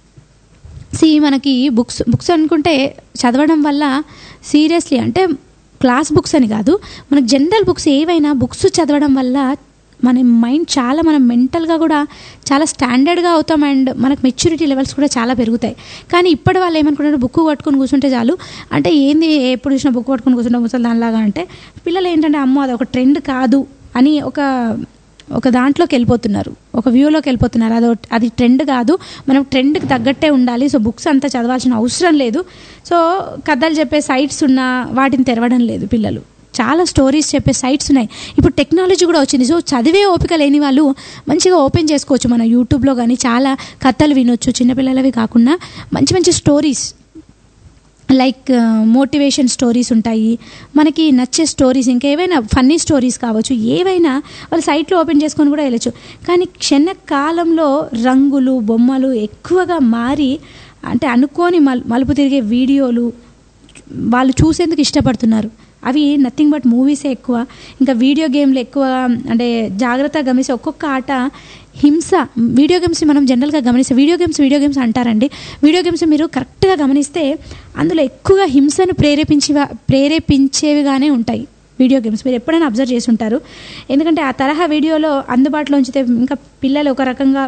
Speaker 3: సి మనకి బుక్స్ బుక్స్ అనుకుంటే చదవడం వల్ల సీరియస్లీ అంటే క్లాస్ బుక్స్ అని కాదు మనకు జనరల్ బుక్స్ ఏవైనా బుక్స్ చదవడం వల్ల మన మైండ్ చాలా మనం మెంటల్గా కూడా చాలా స్టాండర్డ్గా అవుతాం అండ్ మనకు మెచ్యూరిటీ లెవెల్స్ కూడా చాలా పెరుగుతాయి కానీ ఇప్పటి వాళ్ళు ఏమనుకుంటారు బుక్ పట్టుకొని కూర్చుంటే చాలు అంటే ఏంది ఎప్పుడు చూసినా బుక్ పట్టుకొని కూర్చుంటే ముసలి దానిలాగా అంటే పిల్లలు ఏంటంటే అమ్మో అది ఒక ట్రెండ్ కాదు అని ఒక ఒక దాంట్లోకి వెళ్ళిపోతున్నారు ఒక వ్యూలోకి వెళ్ళిపోతున్నారు అది ఒక- అది ట్రెండ్ కాదు మనం ట్రెండ్కి తగ్గట్టే ఉండాలి సో బుక్స్ అంతా చదవాల్సిన అవసరం లేదు సో కథలు చెప్పే సైట్స్ ఉన్నా వాటిని తెరవడం లేదు పిల్లలు చాలా స్టోరీస్ చెప్పే సైట్స్ ఉన్నాయి ఇప్పుడు టెక్నాలజీ కూడా వచ్చింది సో చదివే ఓపిక లేని వాళ్ళు మంచిగా ఓపెన్ చేసుకోవచ్చు మన యూట్యూబ్లో కానీ చాలా కథలు వినొచ్చు చిన్నపిల్లలవి కాకుండా మంచి మంచి స్టోరీస్ లైక్ మోటివేషన్ స్టోరీస్ ఉంటాయి మనకి నచ్చే స్టోరీస్ ఇంకేవైనా ఫన్నీ స్టోరీస్ కావచ్చు ఏవైనా వాళ్ళు సైట్లో ఓపెన్ చేసుకొని కూడా వెళ్ళచ్చు కానీ క్షణకాలంలో రంగులు బొమ్మలు ఎక్కువగా మారి అంటే అనుకోని మల్ మలుపు తిరిగే వీడియోలు వాళ్ళు చూసేందుకు ఇష్టపడుతున్నారు అవి నథింగ్ బట్ మూవీసే ఎక్కువ ఇంకా వీడియో గేమ్లు ఎక్కువ అంటే జాగ్రత్తగా గమనిస్తే ఒక్కొక్క ఆట హింస వీడియో గేమ్స్ మనం జనరల్గా గమనిస్తే వీడియో గేమ్స్ వీడియో గేమ్స్ అంటారండి వీడియో గేమ్స్ మీరు కరెక్ట్గా గమనిస్తే అందులో ఎక్కువగా హింసను ప్రేరేపించి ప్రేరేపించేవిగానే ఉంటాయి వీడియో గేమ్స్ మీరు ఎప్పుడైనా అబ్జర్వ్ చేసి ఉంటారు ఎందుకంటే ఆ తరహా వీడియోలో అందుబాటులో ఉంచితే ఇంకా పిల్లలు ఒక రకంగా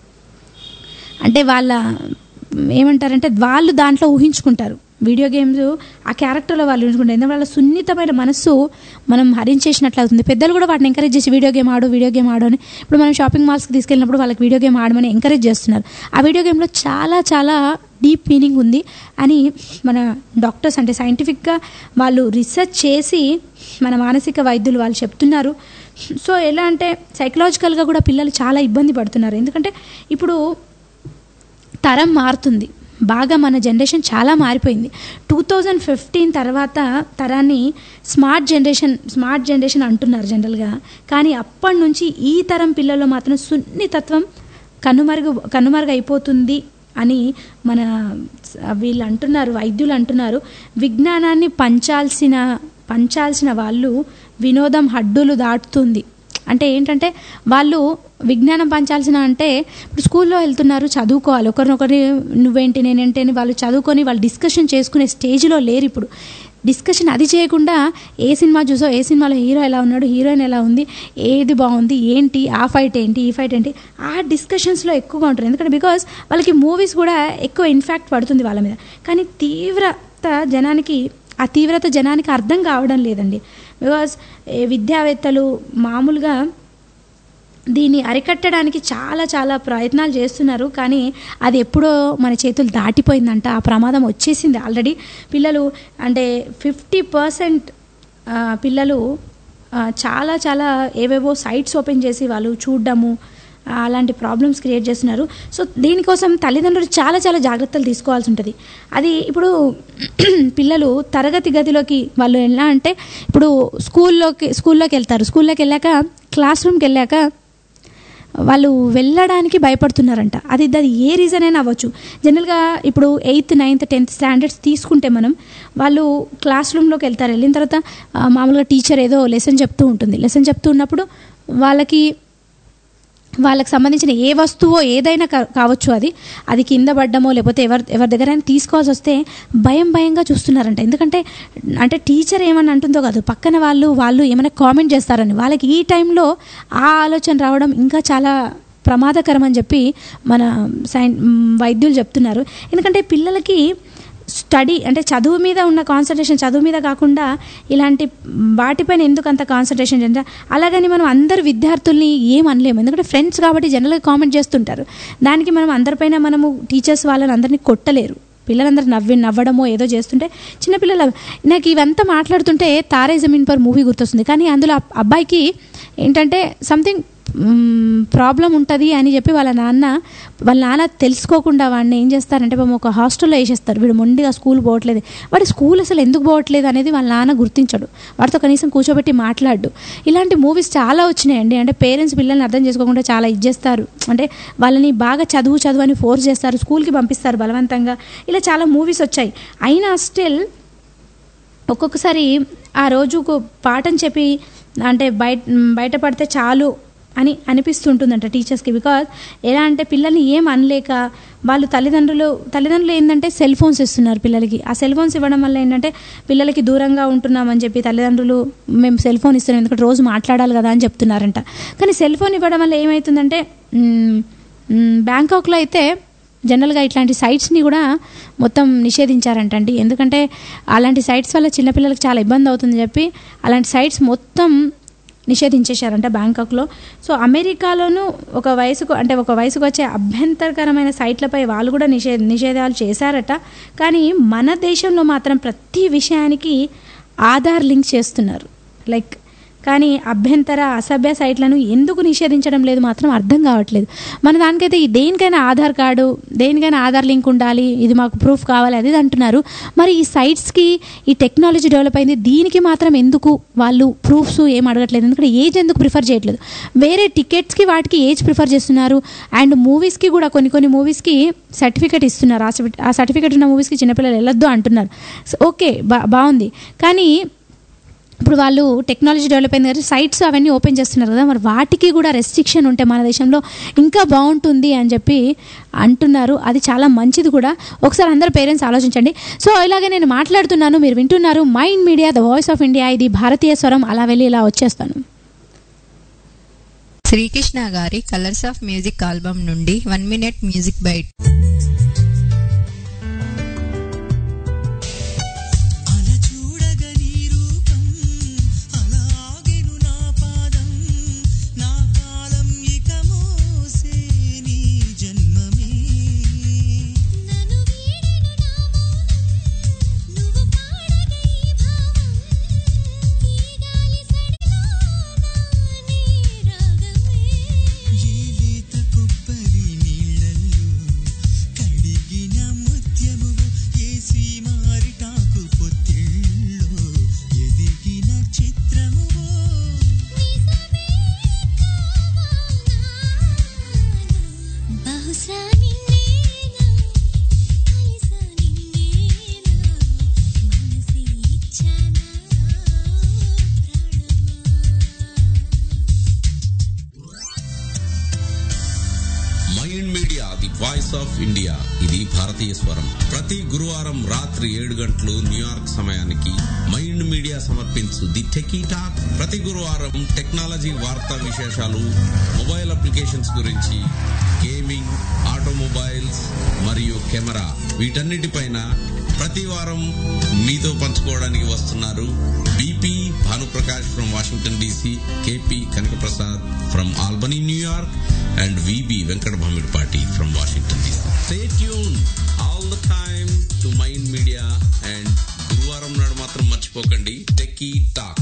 Speaker 3: అంటే వాళ్ళ ఏమంటారంటే వాళ్ళు దాంట్లో ఊహించుకుంటారు వీడియో గేమ్స్ ఆ క్యారెక్టర్లో వాళ్ళు ఊహించుకుంటారు ఎందుకంటే వాళ్ళ సున్నితమైన మనస్సు మనం హరించేసినట్లు అవుతుంది పెద్దలు కూడా వాటిని ఎంకరేజ్ చేసి వీడియో గేమ్ ఆడు వీడియో గేమ్ ఆడు అని ఇప్పుడు మనం షాపింగ్ మాల్స్కి తీసుకెళ్ళినప్పుడు వాళ్ళకి వీడియో గేమ్ ఆడమని ఎంకరేజ్ చేస్తున్నారు ఆ వీడియో గేమ్లో చాలా చాలా డీప్ మీనింగ్ ఉంది అని మన డాక్టర్స్ అంటే సైంటిఫిక్గా వాళ్ళు రీసెర్చ్ చేసి మన మానసిక వైద్యులు వాళ్ళు చెప్తున్నారు సో ఎలా అంటే సైకలాజికల్గా కూడా పిల్లలు చాలా ఇబ్బంది పడుతున్నారు ఎందుకంటే ఇప్పుడు తరం మారుతుంది బాగా మన జనరేషన్ చాలా మారిపోయింది టూ థౌజండ్ ఫిఫ్టీన్ తర్వాత తరాన్ని స్మార్ట్ జనరేషన్ స్మార్ట్ జనరేషన్ అంటున్నారు జనరల్గా కానీ అప్పటి నుంచి ఈ తరం పిల్లల్లో మాత్రం సున్నితత్వం కనుమరుగు కనుమరుగు అయిపోతుంది అని మన వీళ్ళు అంటున్నారు వైద్యులు అంటున్నారు విజ్ఞానాన్ని పంచాల్సిన పంచాల్సిన వాళ్ళు వినోదం హడ్డులు దాటుతుంది అంటే ఏంటంటే వాళ్ళు విజ్ఞానం పంచాల్సిన అంటే ఇప్పుడు స్కూల్లో వెళ్తున్నారు చదువుకోవాలి ఒకరినొకరి నువ్వేంటి నేనేంటి అని వాళ్ళు చదువుకొని వాళ్ళు డిస్కషన్ చేసుకునే స్టేజ్లో లేరు ఇప్పుడు డిస్కషన్ అది చేయకుండా ఏ సినిమా చూసో ఏ సినిమాలో హీరో ఎలా ఉన్నాడు హీరోయిన్ ఎలా ఉంది ఏది బాగుంది ఏంటి ఆ ఫైట్ ఏంటి ఈ ఫైట్ ఏంటి ఆ డిస్కషన్స్లో ఎక్కువగా ఉంటారు ఎందుకంటే బికాస్ వాళ్ళకి మూవీస్ కూడా ఎక్కువ ఇన్ఫాక్ట్ పడుతుంది వాళ్ళ మీద కానీ తీవ్రత జనానికి ఆ తీవ్రత జనానికి అర్థం కావడం లేదండి బికాస్ విద్యావేత్తలు మామూలుగా దీన్ని అరికట్టడానికి చాలా చాలా ప్రయత్నాలు చేస్తున్నారు కానీ అది ఎప్పుడో మన చేతులు దాటిపోయిందంట ఆ ప్రమాదం వచ్చేసింది ఆల్రెడీ పిల్లలు అంటే ఫిఫ్టీ పర్సెంట్ పిల్లలు ఆ, చాలా చాలా ఏవేవో సైట్స్ ఓపెన్ చేసి వాళ్ళు చూడడము ఆ, అలాంటి ప్రాబ్లమ్స్ క్రియేట్ చేస్తున్నారు సో దీనికోసం తల్లిదండ్రులు చాలా చాలా జాగ్రత్తలు తీసుకోవాల్సి ఉంటుంది అది ఇప్పుడు పిల్లలు తరగతి గదిలోకి వాళ్ళు ఎలా అంటే ఇప్పుడు స్కూల్లోకి స్కూల్లోకి వెళ్తారు స్కూల్లోకి వెళ్ళాక క్లాస్ రూమ్కి వెళ్ళాక వాళ్ళు వెళ్ళడానికి భయపడుతున్నారంట అది అది ఏ రీజన్ అయినా అవ్వచ్చు జనరల్గా ఇప్పుడు ఎయిత్ నైన్త్ టెన్త్ స్టాండర్డ్స్ తీసుకుంటే మనం వాళ్ళు క్లాస్ రూమ్లోకి వెళ్తారు వెళ్ళిన తర్వాత ఆ, మామూలుగా టీచర్ ఏదో లెసన్ చెప్తూ ఉంటుంది లెసన్ చెప్తూ ఉన్నప్పుడు వాళ్ళకి వాళ్ళకి సంబంధించిన ఏ వస్తువో ఏదైనా కా- కావచ్చు అది అది కింద పడ్డమో లేకపోతే ఎవరి ఎవరి దగ్గరైనా తీసుకోవాల్సి వస్తే భయం భయంగా చూస్తున్నారంట ఎందుకంటే అంటే టీచర్ ఏమని అంటుందో కాదు పక్కన వాళ్ళు వాళ్ళు ఏమైనా కామెంట్ చేస్తారని వాళ్ళకి ఈ టైంలో ఆ ఆలోచన రావడం ఇంకా చాలా ప్రమాదకరం అని చెప్పి మన సైన్ మ్, వైద్యులు చెప్తున్నారు ఎందుకంటే పిల్లలకి స్టడీ అంటే చదువు మీద ఉన్న కాన్సన్ట్రేషన్ చదువు మీద కాకుండా ఇలాంటి వాటిపైన ఎందుకు అంత కాన్సన్ట్రేషన్ అంటే అలాగని మనం అందరు విద్యార్థుల్ని ఏం అనలేము ఎందుకంటే ఫ్రెండ్స్ కాబట్టి జనరల్గా కామెంట్ చేస్తుంటారు దానికి మనం అందరిపైన మనము టీచర్స్ వాళ్ళని అందరినీ కొట్టలేరు పిల్లలందరూ నవ్వి నవ్వడమో ఏదో చేస్తుంటే చిన్నపిల్లల నాకు ఇవంతా మాట్లాడుతుంటే తారే జమీన్ పర్ మూవీ గుర్తొస్తుంది కానీ అందులో ఆ అబ్బాయికి ఏంటంటే సంథింగ్ ప్రాబ్లం ఉంటుంది అని చెప్పి వాళ్ళ నాన్న వాళ్ళ నాన్న తెలుసుకోకుండా వాడిని ఏం చేస్తారంటే పాపం ఒక హాస్టల్లో వేసేస్తారు వీడు మొండిగా స్కూల్ పోవట్లేదు వాడి స్కూల్ అసలు ఎందుకు పోవట్లేదు అనేది వాళ్ళ నాన్న గుర్తించడు వాడితో కనీసం కూర్చోబెట్టి మాట్లాడు ఇలాంటి మూవీస్ చాలా వచ్చినాయండి అంటే పేరెంట్స్ పిల్లల్ని అర్థం చేసుకోకుండా చాలా ఇచ్చేస్తారు అంటే వాళ్ళని బాగా చదువు చదువు అని ఫోర్స్ చేస్తారు స్కూల్కి పంపిస్తారు బలవంతంగా ఇలా చాలా మూవీస్ వచ్చాయి అయినా స్టిల్ ఒక్కొక్కసారి ఆ రోజుకు పాఠం చెప్పి అంటే బయట బయటపడితే చాలు అని అనిపిస్తుంటుందంట టీచర్స్కి బికాజ్ ఎలా అంటే పిల్లల్ని ఏం అనలేక వాళ్ళు తల్లిదండ్రులు తల్లిదండ్రులు ఏంటంటే సెల్ ఫోన్స్ ఇస్తున్నారు పిల్లలకి ఆ సెల్ ఫోన్స్ ఇవ్వడం వల్ల ఏంటంటే పిల్లలకి దూరంగా ఉంటున్నామని చెప్పి తల్లిదండ్రులు మేము సెల్ ఫోన్ ఇస్తున్నాం ఎందుకంటే రోజు మాట్లాడాలి కదా అని చెప్తున్నారంట కానీ సెల్ ఫోన్ ఇవ్వడం వల్ల ఏమవుతుందంటే మ్, మ్, బ్యాంకాక్లో అయితే జనరల్గా ఇట్లాంటి సైట్స్ని కూడా మొత్తం నిషేధించారంటండి ఎందుకంటే అలాంటి సైట్స్ వల్ల చిన్నపిల్లలకు చాలా ఇబ్బంది అవుతుందని చెప్పి అలాంటి సైట్స్ మొత్తం నిషేధించేశారంట బ్యాంకాక్లో సో అమెరికాలోనూ ఒక వయసుకు అంటే ఒక వయసుకు వచ్చే అభ్యంతరకరమైన సైట్లపై వాళ్ళు కూడా నిషే నిషేధాలు చేశారట కానీ మన దేశంలో మాత్రం ప్రతి విషయానికి ఆధార్ లింక్ చేస్తున్నారు లైక్ కానీ అభ్యంతర అసభ్య సైట్లను ఎందుకు నిషేధించడం లేదు మాత్రం అర్థం కావట్లేదు మన దానికైతే ఈ దేనికైనా ఆధార్ కార్డు దేనికైనా ఆధార్ లింక్ ఉండాలి ఇది మాకు ప్రూఫ్ కావాలి అది ఇది అంటున్నారు మరి ఈ సైట్స్కి ఈ టెక్నాలజీ డెవలప్ అయింది దీనికి మాత్రం ఎందుకు వాళ్ళు ప్రూఫ్స్ ఏం అడగట్లేదు ఎందుకంటే ఏజ్ ఎందుకు ప్రిఫర్ చేయట్లేదు వేరే టికెట్స్కి వాటికి ఏజ్ ప్రిఫర్ చేస్తున్నారు అండ్ మూవీస్కి కూడా కొన్ని కొన్ని మూవీస్కి సర్టిఫికేట్ ఇస్తున్నారు ఆ సర్టి- ఆ సర్టిఫికేట్ ఉన్న మూవీస్కి చిన్నపిల్లలు వెళ్ళొద్దు అంటున్నారు సో ఓకే బా బాగుంది కానీ ఇప్పుడు వాళ్ళు టెక్నాలజీ డెవలప్ అయింది కదా సైట్స్ అవన్నీ ఓపెన్ చేస్తున్నారు కదా మరి వాటికి కూడా రెస్ట్రిక్షన్ ఉంటే మన దేశంలో ఇంకా బాగుంటుంది అని చెప్పి అంటున్నారు అది చాలా మంచిది కూడా ఒకసారి అందరు పేరెంట్స్ ఆలోచించండి సో ఇలాగే నేను మాట్లాడుతున్నాను మీరు వింటున్నారు mind media the voice of India ఇది భారతీయ స్వరం అలా వెళ్ళి ఇలా వచ్చేస్తాను
Speaker 4: శ్రీకృష్ణ గారి కలర్స్ ఆఫ్ మ్యూజిక్ ఆల్బమ్ నుండి వన్ మినిట్ మ్యూజిక్ బైట్
Speaker 5: అల చూడగని రూపం అలాగెను నా పాదం నా కాలం ఇక మోసే నీ జన్మమే
Speaker 6: నన్ను వీడెను నా మౌనం నువ్వు పాడగ ఈ భావం ఈ గాలి సడిలోన నీ రాగమే
Speaker 5: ఏ లేత కొబ్బరి నీళ్ళల్లో
Speaker 10: వాయిస్ ఆఫ్ ఇండియా ఇది భారతీయ స్వరం ప్రతి గురువారం రాత్రి ఏడు గంటలు న్యూయార్క్ సమయానికి మైండ్ మీడియా సమర్పించు ది టెకీ టాక్ ప్రతి గురువారం టెక్నాలజీ వార్తా విశేషాలు మొబైల్ అప్లికేషన్స్ గురించి గేమింగ్ ఆటోమొబైల్స్ మరియు కెమెరా వీటన్నిటిపైన ప్రతి వారం మీతో పంచుకోవడానికి వస్తున్నారు BP Bhanuprakash from Washington DC KP Kanakaprasad from Albany New York and VB Venkata Bhamidipati from Washington DC stay tune all the time to mind media and గురువారం నాడు మాత్రం మర్చిపోకండి techie talk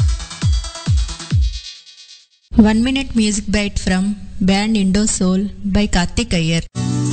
Speaker 4: One minute music bite from band Indo Soul by Karthik Iyer.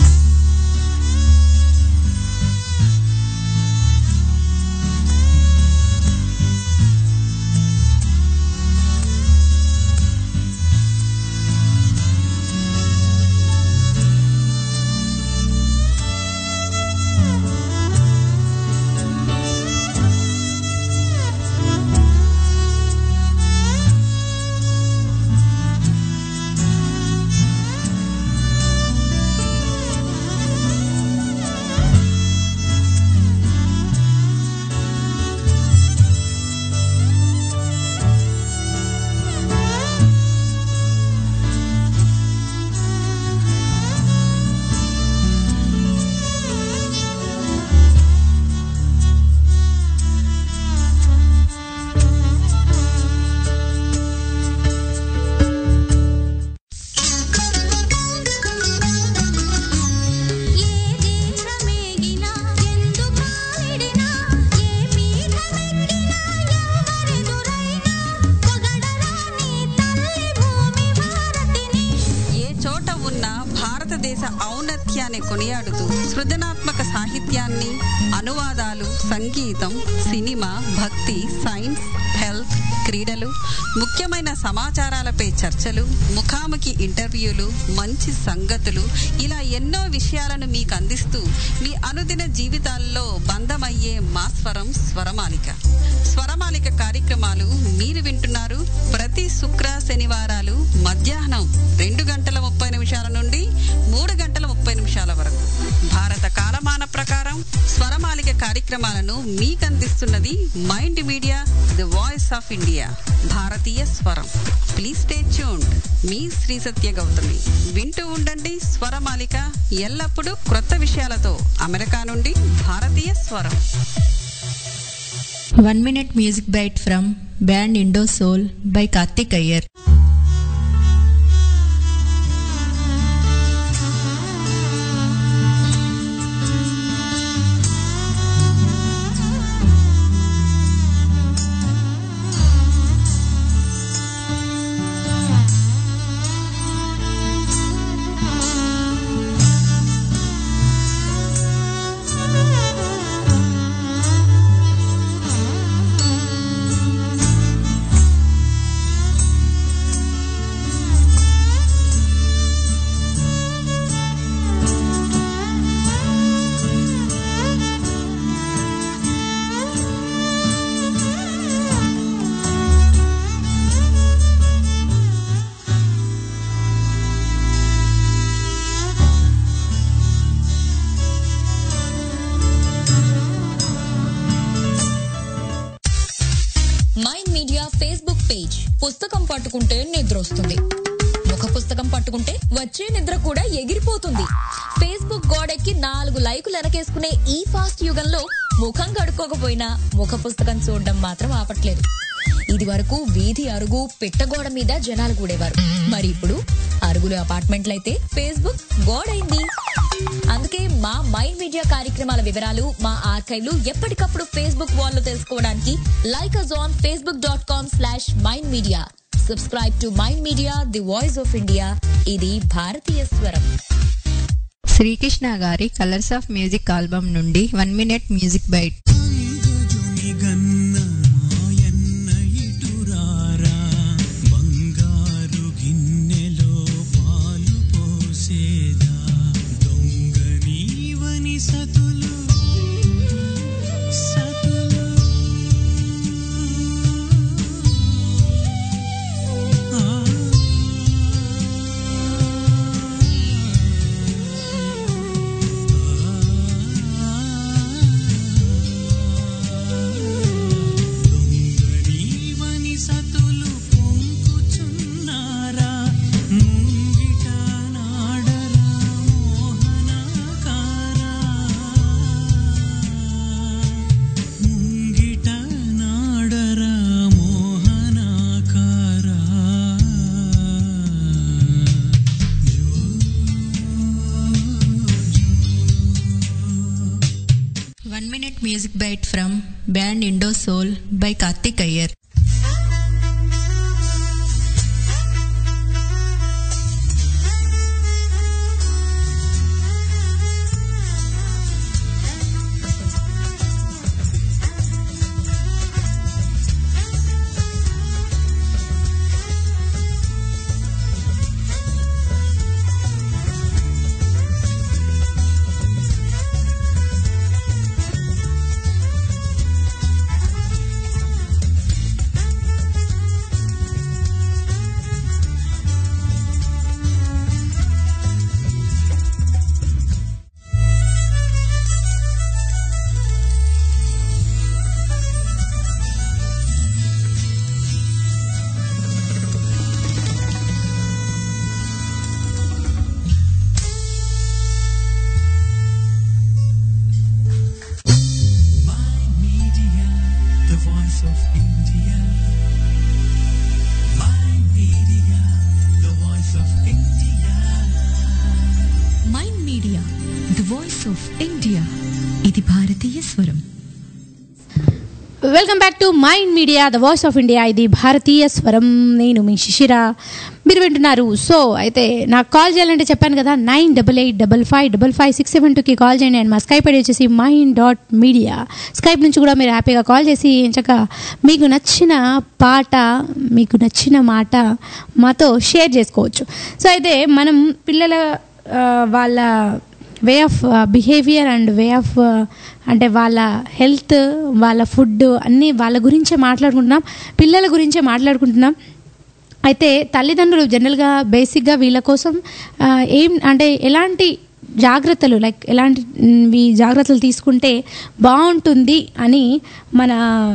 Speaker 6: ఏ దేశమేగినా ఎందు కాలిడినా ఏ పీఠమెక్కినా ఎవరెదురైనా పొగడరా నీ తల్లి భూమి భారతిని
Speaker 11: ఏ చోట ఉన్న భారతదేశ ఔన్నత్యాన్ని కొనియాడుతూ సృజనాత్మక సాహిత్యాన్ని అనువాదాలు సంగీతం సినిమా భక్తి సైన్స్ హెల్త్ క్రీడలు ముఖ్యమైన సమాచారాలపై చర్చలు ముఖాముఖి ఇంటర్వ్యూలు మంచి సంగతులు ఇలా ఎన్నో విషయాలను మీకు అందిస్తూ మీ అనుదిన జీవితాల్లో బంధమయ్యే మా స్వరం స్వరమాలిక స్వరమాలిక కార్యక్రమాలు మీరు వింటున్నారు ప్రతి శుక్ర శనివారాలు మధ్యాహ్నం రెండు గంటల ముప్పై నిమిషాల నుండి మూడు గంటల ముప్పై నిమిషాల వరకు భారత కాలమాన ప్రకారం స్వరమాలిక కార్యక్రమాలను మీకు అందిస్తున్నది mind media the voice of India భారతీయ స్వరం ప్లీజ్ స్టే ట్యూన్డ్ మీ శ్రీ సత్య గౌతమి వింటూ ఉండండి స్వరమాలిక ఎల్లప్పుడూ క్రొత్త విషయాలతో అమెరికా నుండి భారతీయ స్వరం
Speaker 4: One minute music bite from band Indo Soul by Karthik Iyer.
Speaker 9: Mind media Facebook page పుస్తకం పట్టుకుంటే నిద్ర వస్తుంది ముఖ పుస్తకం పట్టుకుంటే వచ్చే నిద్ర కూడా ఎగిరిపోతుంది ఫేస్బుక్ గోడెక్కి నాలుగు లైకులు వెనకేసుకునే ఈ ఫాస్ట్ యుగంలో ముఖం కడుక్కోకపోయినా ముఖ పుస్తకం చూడడం మాత్రం ఆపట్లేదు ఇది వరకు వీధి అరుగు పిట్టగోడ మీద జనాలు కూడేవారు మరి ఇప్పుడు అరుగులు అపార్ట్మెంట్లయితే ఫేస్బుక్ గోడైంది అందుకే మా మైండ్ మీడియా కార్యక్రమాల వివరాలు మా ఆర్కైవ్లు ఎప్పటికప్పుడు ఫేస్బుక్ వాల్లో తెలుసుకోవడానికి like us on Facebook dot com slash mind media subscribe to mind media the voice of India ఇది భారతీయ స్వరం
Speaker 4: శ్రీకృష్ణ గారి కలర్స్ ఆఫ్ మ్యూజిక్ ఆల్బమ్ నుండి వన్ మినిట్ మ్యూజిక్ బైట్
Speaker 5: గన్న మాయన్న ఇటురారా బంగారు గిన్నెలో పాలు పోసేదా దొంగ నీవని సతులు సతులు ఆ
Speaker 4: minute music bite from band Indo Soul by Karthik Iyer.
Speaker 5: Media, the voice of India. My media, the voice of India.
Speaker 12: Mind media the voice of India ఇది భారతీయ స్వరం
Speaker 3: welcome back to mind media the voice of India ఇది భారతీయ స్వరం నేను మీ శిశిర మీరు వింటున్నారు సో అయితే నాకు కాల్ చేయాలంటే చెప్పాను కదా nine double eight double five double five six seven టూకి కాల్ చేయండి అండ్ మా స్కైప్ ఐడి వచ్చేసి మైండ్ డాట్ మీడియా స్కైప్ నుంచి కూడా మీరు హ్యాపీగా కాల్ చేసి ఎంచక మీకు నచ్చిన పాట మీకు నచ్చిన మాట మాతో షేర్ చేసుకోవచ్చు సో అయితే మనం పిల్లల ఆ, వాళ్ళ way of behaviour and way of అంటే వాళ్ళ హెల్త్ వాళ్ళ ఫుడ్ అన్నీ వాళ్ళ గురించే మాట్లాడుకుంటున్నాం పిల్లల గురించే మాట్లాడుకుంటున్నాం అయితే తల్లిదండ్రులు జనరల్గా బేసిక్గా వీళ్ళ కోసం ఆ, ఏం అంటే ఎలాంటి జాగ్రత్తలు లైక్ ఎలాంటి మ్, ఈ జాగ్రత్తలు తీసుకుంటే బాగుంటుంది అని మన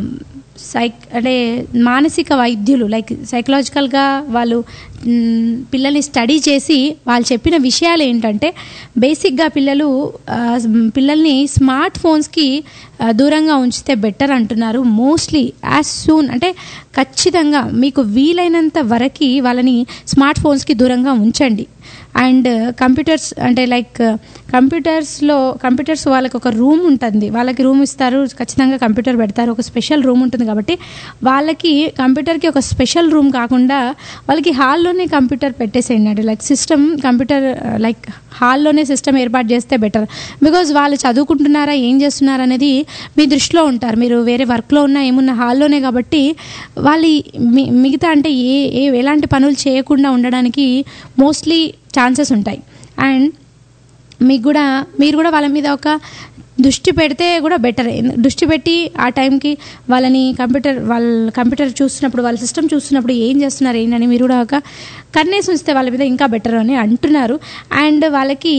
Speaker 3: సైక్ అంటే మానసిక వైద్యులు లైక్ సైకలాజికల్గా వాళ్ళు మ్, పిల్లల్ని స్టడీ చేసి వాళ్ళు చెప్పిన విషయాలు ఏంటంటే బేసిక్గా పిల్లలు ఆ, పిల్లల్ని స్మార్ట్ ఫోన్స్కి ఆ, దూరంగా ఉంచితే బెటర్ అంటున్నారు మోస్ట్లీ యాజ్ సూన్ అంటే ఖచ్చితంగా మీకు వీలైనంత వరకు వాళ్ళని స్మార్ట్ ఫోన్స్కి దూరంగా ఉంచండి అండ్ కంప్యూటర్స్ అంటే లైక్ కంప్యూటర్స్లో కంప్యూటర్స్ వాళ్ళకి ఒక రూమ్ ఉంటుంది వాళ్ళకి రూమ్ ఇస్తారు ఖచ్చితంగా కంప్యూటర్ పెడతారు ఒక స్పెషల్ రూమ్ ఉంటుంది కాబట్టి వాళ్ళకి కంప్యూటర్కి ఒక స్పెషల్ రూమ్ కాకుండా వాళ్ళకి హాల్లోనే కంప్యూటర్ పెట్టేసేయండి అంటే లైక్ సిస్టమ్ కంప్యూటర్ లైక్ హాల్లోనే సిస్టమ్ ఏర్పాటు చేస్తే బెటర్ బికాజ్ వాళ్ళు చదువుకుంటున్నారా ఏం చేస్తున్నారా అనేది మీ దృష్టిలో ఉంటారు మీరు వేరే వర్క్లో ఉన్నా ఏమున్నా హాల్లోనే కాబట్టి వాళ్ళు మి- మిగతా అంటే ఏ ఏ ఎలాంటి పనులు చేయకుండా ఉండడానికి మోస్ట్లీ ఛాన్సెస్ ఉంటాయి అండ్ మీకు కూడా మీరు కూడా వాళ్ళ మీద ఒక దృష్టి పెడితే కూడా బెటర్ దృష్టి పెట్టి ఆ టైంకి వాళ్ళని కంప్యూటర్ వాళ్ళ కంప్యూటర్ చూస్తున్నప్పుడు వాళ్ళ సిస్టమ్ చూస్తున్నప్పుడు ఏం చేస్తున్నారు ఏంటని మీరు కూడా ఒక కన్నేసి ఉంచితే వాళ్ళ మీద ఇంకా బెటర్ అని అంటున్నారు అండ్ వాళ్ళకి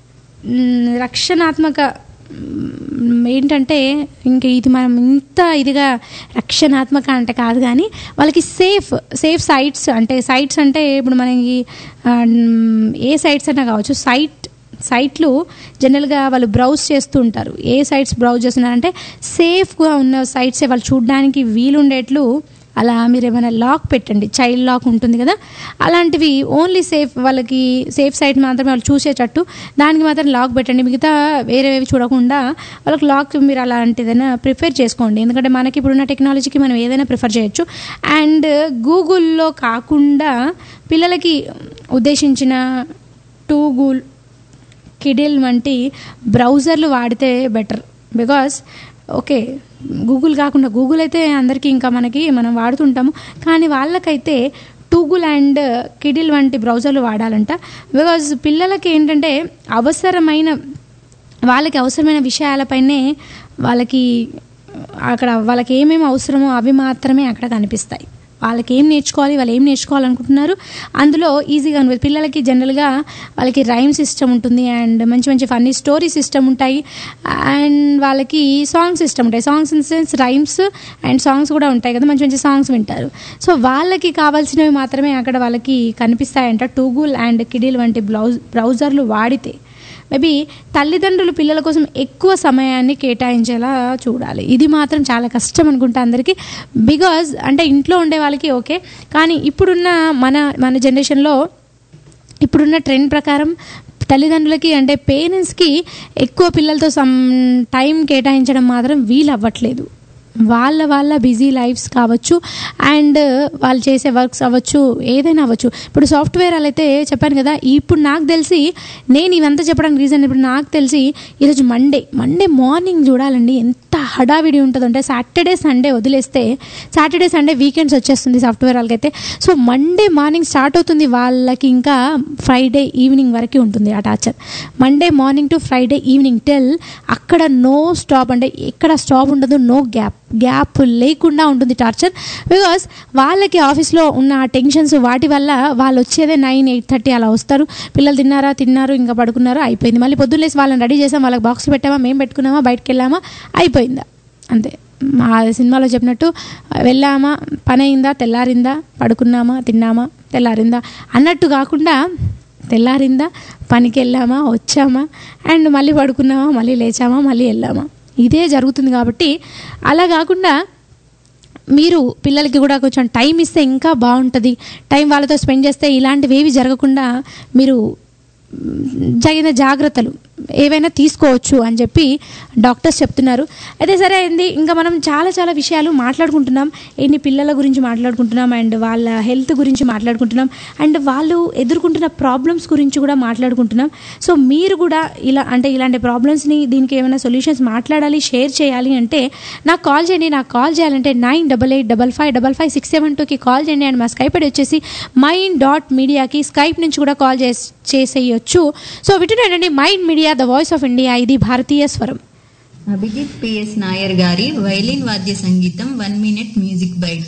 Speaker 3: మ్, రక్షణాత్మక మ్, ఏంటంటే ఇంక ఇది మనం ఇంత ఇదిగా రక్షణాత్మక అంటే కాదు కానీ వాళ్ళకి సేఫ్ సేఫ్ సైట్స్ అంటే సైట్స్ అంటే ఇప్పుడు మనకి ఆ, మ్, ఏ సైట్స్ అయినా కావచ్చు సైట్ సైట్లు జనరల్గా వాళ్ళు బ్రౌజ్ చేస్తూ ఉంటారు ఏ సైట్స్ బ్రౌజ్ చేస్తున్నారంటే సేఫ్గా ఉన్న సైట్సే వాళ్ళు చూడడానికి వీలుండేట్లు అలా మీరు ఏమైనా లాక్ పెట్టండి చైల్డ్ లాక్ ఉంటుంది కదా అలాంటివి ఓన్లీ సేఫ్ వాళ్ళకి సేఫ్ సైట్ మాత్రమే వాళ్ళు చూసేటట్టు దానికి మాత్రం లాక్ పెట్టండి మిగతా వేరేవి చూడకుండా వాళ్ళకి లాక్ మీరు అలాంటిదైనా ప్రిఫర్ చేసుకోండి ఎందుకంటే మనకి ఇప్పుడున్న టెక్నాలజీకి మనం ఏదైనా ప్రిఫర్ చేయొచ్చు అండ్ గూగుల్లో కాకుండా పిల్లలకి ఉద్దేశించిన టూగూల్ కిడిల్ వంటి బ్రౌజర్లు వాడితే బెటర్ బికాస్ ఓకే గూగుల్ కాకుండా గూగుల్ అయితే అందరికీ ఇంకా మనకి మనం వాడుతుంటాము కానీ వాళ్ళకైతే టూగుల్ అండ్ కిడిల్ వంటి బ్రౌజర్లు వాడాలంట బికాజ్ పిల్లలకి ఏంటంటే అవసరమైన వాళ్ళకి అవసరమైన విషయాలపైనే వాళ్ళకి అక్కడ వాళ్ళకి ఏమేమి అవసరమో అవి మాత్రమే అక్కడ కనిపిస్తాయి వాళ్ళకి ఏం నేర్చుకోవాలి వాళ్ళు ఏం నేర్చుకోవాలనుకుంటున్నారు అందులో ఈజీగా ఉంటుంది పిల్లలకి జనరల్గా వాళ్ళకి రైమ్ సిస్టమ్ ఉంటుంది అండ్ మంచి మంచి ఫన్నీ స్టోరీ సిస్టమ్ ఉంటాయి అండ్ వాళ్ళకి సాంగ్ సిస్టమ్ ఉంటాయి songs in sense rhymes and songs కూడా ఉంటాయి కదా మంచి మంచి సాంగ్స్ వింటారు సో వాళ్ళకి కావాల్సినవి మాత్రమే అక్కడ వాళ్ళకి కనిపిస్తాయంట టూగూల్ అండ్ కిడిల్ వంటి బ్లౌజ్ బ్రౌజర్లు వాడితే మేబీ తల్లిదండ్రులు పిల్లల కోసం ఎక్కువ సమయాన్ని కేటాయించేలా చూడాలి ఇది మాత్రం చాలా కష్టం అనుకుంటా అందరికీ బికాజ్ అంటే ఇంట్లో ఉండే వాళ్ళకి ఓకే కానీ ఇప్పుడున్న మన మన జనరేషన్లో ఇప్పుడున్న ట్రెండ్ ప్రకారం తల్లిదండ్రులకి అంటే పేరెంట్స్కి ఎక్కువ పిల్లలతో సమ్ టైం కేటాయించడం మాత్రం వీలు అవ్వట్లేదు వాళ్ళ వాళ్ళ బిజీ లైఫ్స్ కావచ్చు అండ్ వాళ్ళు చేసే వర్క్స్ అవ్వచ్చు ఏదైనా అవ్వచ్చు ఇప్పుడు సాఫ్ట్వేర్ అయితే చెప్పాను కదా ఇప్పుడు నాకు తెలిసి నేను ఇవంతా చెప్పడానికి రీజన్ ఇప్పుడు నాకు తెలిసి ఈరోజు మండే మండే మార్నింగ్ చూడాలండి ఎంత హడావిడి ఉంటుందో అంటే సాటర్డే సండే వదిలేస్తే సాటర్డే సండే వీకెండ్స్ వచ్చేస్తుంది సాఫ్ట్వేర్ వాళ్ళకైతే సో మండే మార్నింగ్ స్టార్ట్ అవుతుంది వాళ్ళకి ఇంకా ఫ్రైడే ఈవినింగ్ వరకు ఉంటుంది ఆ torture Monday morning to Friday evening till అక్కడ నో స్టాప్ అంటే ఎక్కడ స్టాప్ ఉండదు నో గ్యాప్ గ్యాప్ లేకుండా ఉంటుంది టార్చర్ బికాస్ వాళ్ళకి ఆఫీస్లో ఉన్న ఆ టెన్షన్స్ వాటి వల్ల వాళ్ళు వచ్చేదే నైన్ ఎయిట్ థర్టీ అలా వస్తారు పిల్లలు తిన్నారా తిన్నారు ఇంకా పడుకున్నారా అయిపోయింది మళ్ళీ పొద్దున్న లేసి వాళ్ళని రెడీ చేసాం వాళ్ళకి బాక్స్లు పెట్టామా మేము పెట్టుకున్నామా బయటకు వెళ్ళామా అయిపోయిందా అంతే మా సినిమాలో చెప్పినట్టు వెళ్ళామా పని అయిందా తెల్లారిందా పడుకున్నామా తిన్నామా తెల్లారిందా అన్నట్టు కాకుండా తెల్లారిందా పనికి వెళ్ళామా వచ్చామా అండ్ మళ్ళీ పడుకున్నామా మళ్ళీ లేచామా మళ్ళీ వెళ్ళామా ఇదే జరుగుతుంది కాబట్టి అలా కాకుండా మీరు పిల్లలకి కూడా కొంచెం టైం ఇస్తే ఇంకా బాగుంటుంది టైం వాళ్ళతో స్పెండ్ చేస్తే ఇలాంటివి ఏవి జరగకుండా మీరు తగిన జాగ్రత్తలు ఏవైనా తీసుకోవచ్చు అని చెప్పి డాక్టర్స్ చెప్తున్నారు అయితే సరే అయింది ఇంకా మనం చాలా చాలా విషయాలు మాట్లాడుకుంటున్నాం ఎన్ని పిల్లల గురించి మాట్లాడుకుంటున్నాం అండ్ వాళ్ళ హెల్త్ గురించి మాట్లాడుకుంటున్నాం అండ్ వాళ్ళు ఎదుర్కొంటున్న ప్రాబ్లమ్స్ గురించి కూడా మాట్లాడుకుంటున్నాం సో మీరు కూడా ఇలా అంటే ఇలాంటి ప్రాబ్లమ్స్ని దీనికి ఏమైనా సొల్యూషన్స్ మాట్లాడాలి షేర్ చేయాలి అంటే నాకు కాల్ చేయండి నాకు కాల్ చేయాలంటే nine double eight double five double five six seven టూకి కాల్ చేయండి అండ్ మా స్కైప్ ఐడి వచ్చేసి మైండ్ డాట్ మీడియాకి స్కైప్ నుంచి కూడా కాల్ చేసి చేసేయచ్చు సో వింటున్నానండి mind media the voice of India ఇది భారతీయ స్వరం
Speaker 4: అభిజిత్ పిఎస్ నాయర్ గారి వైలిన్ వాద్య సంగీతం వన్ మినిట్ మ్యూజిక్ బైట్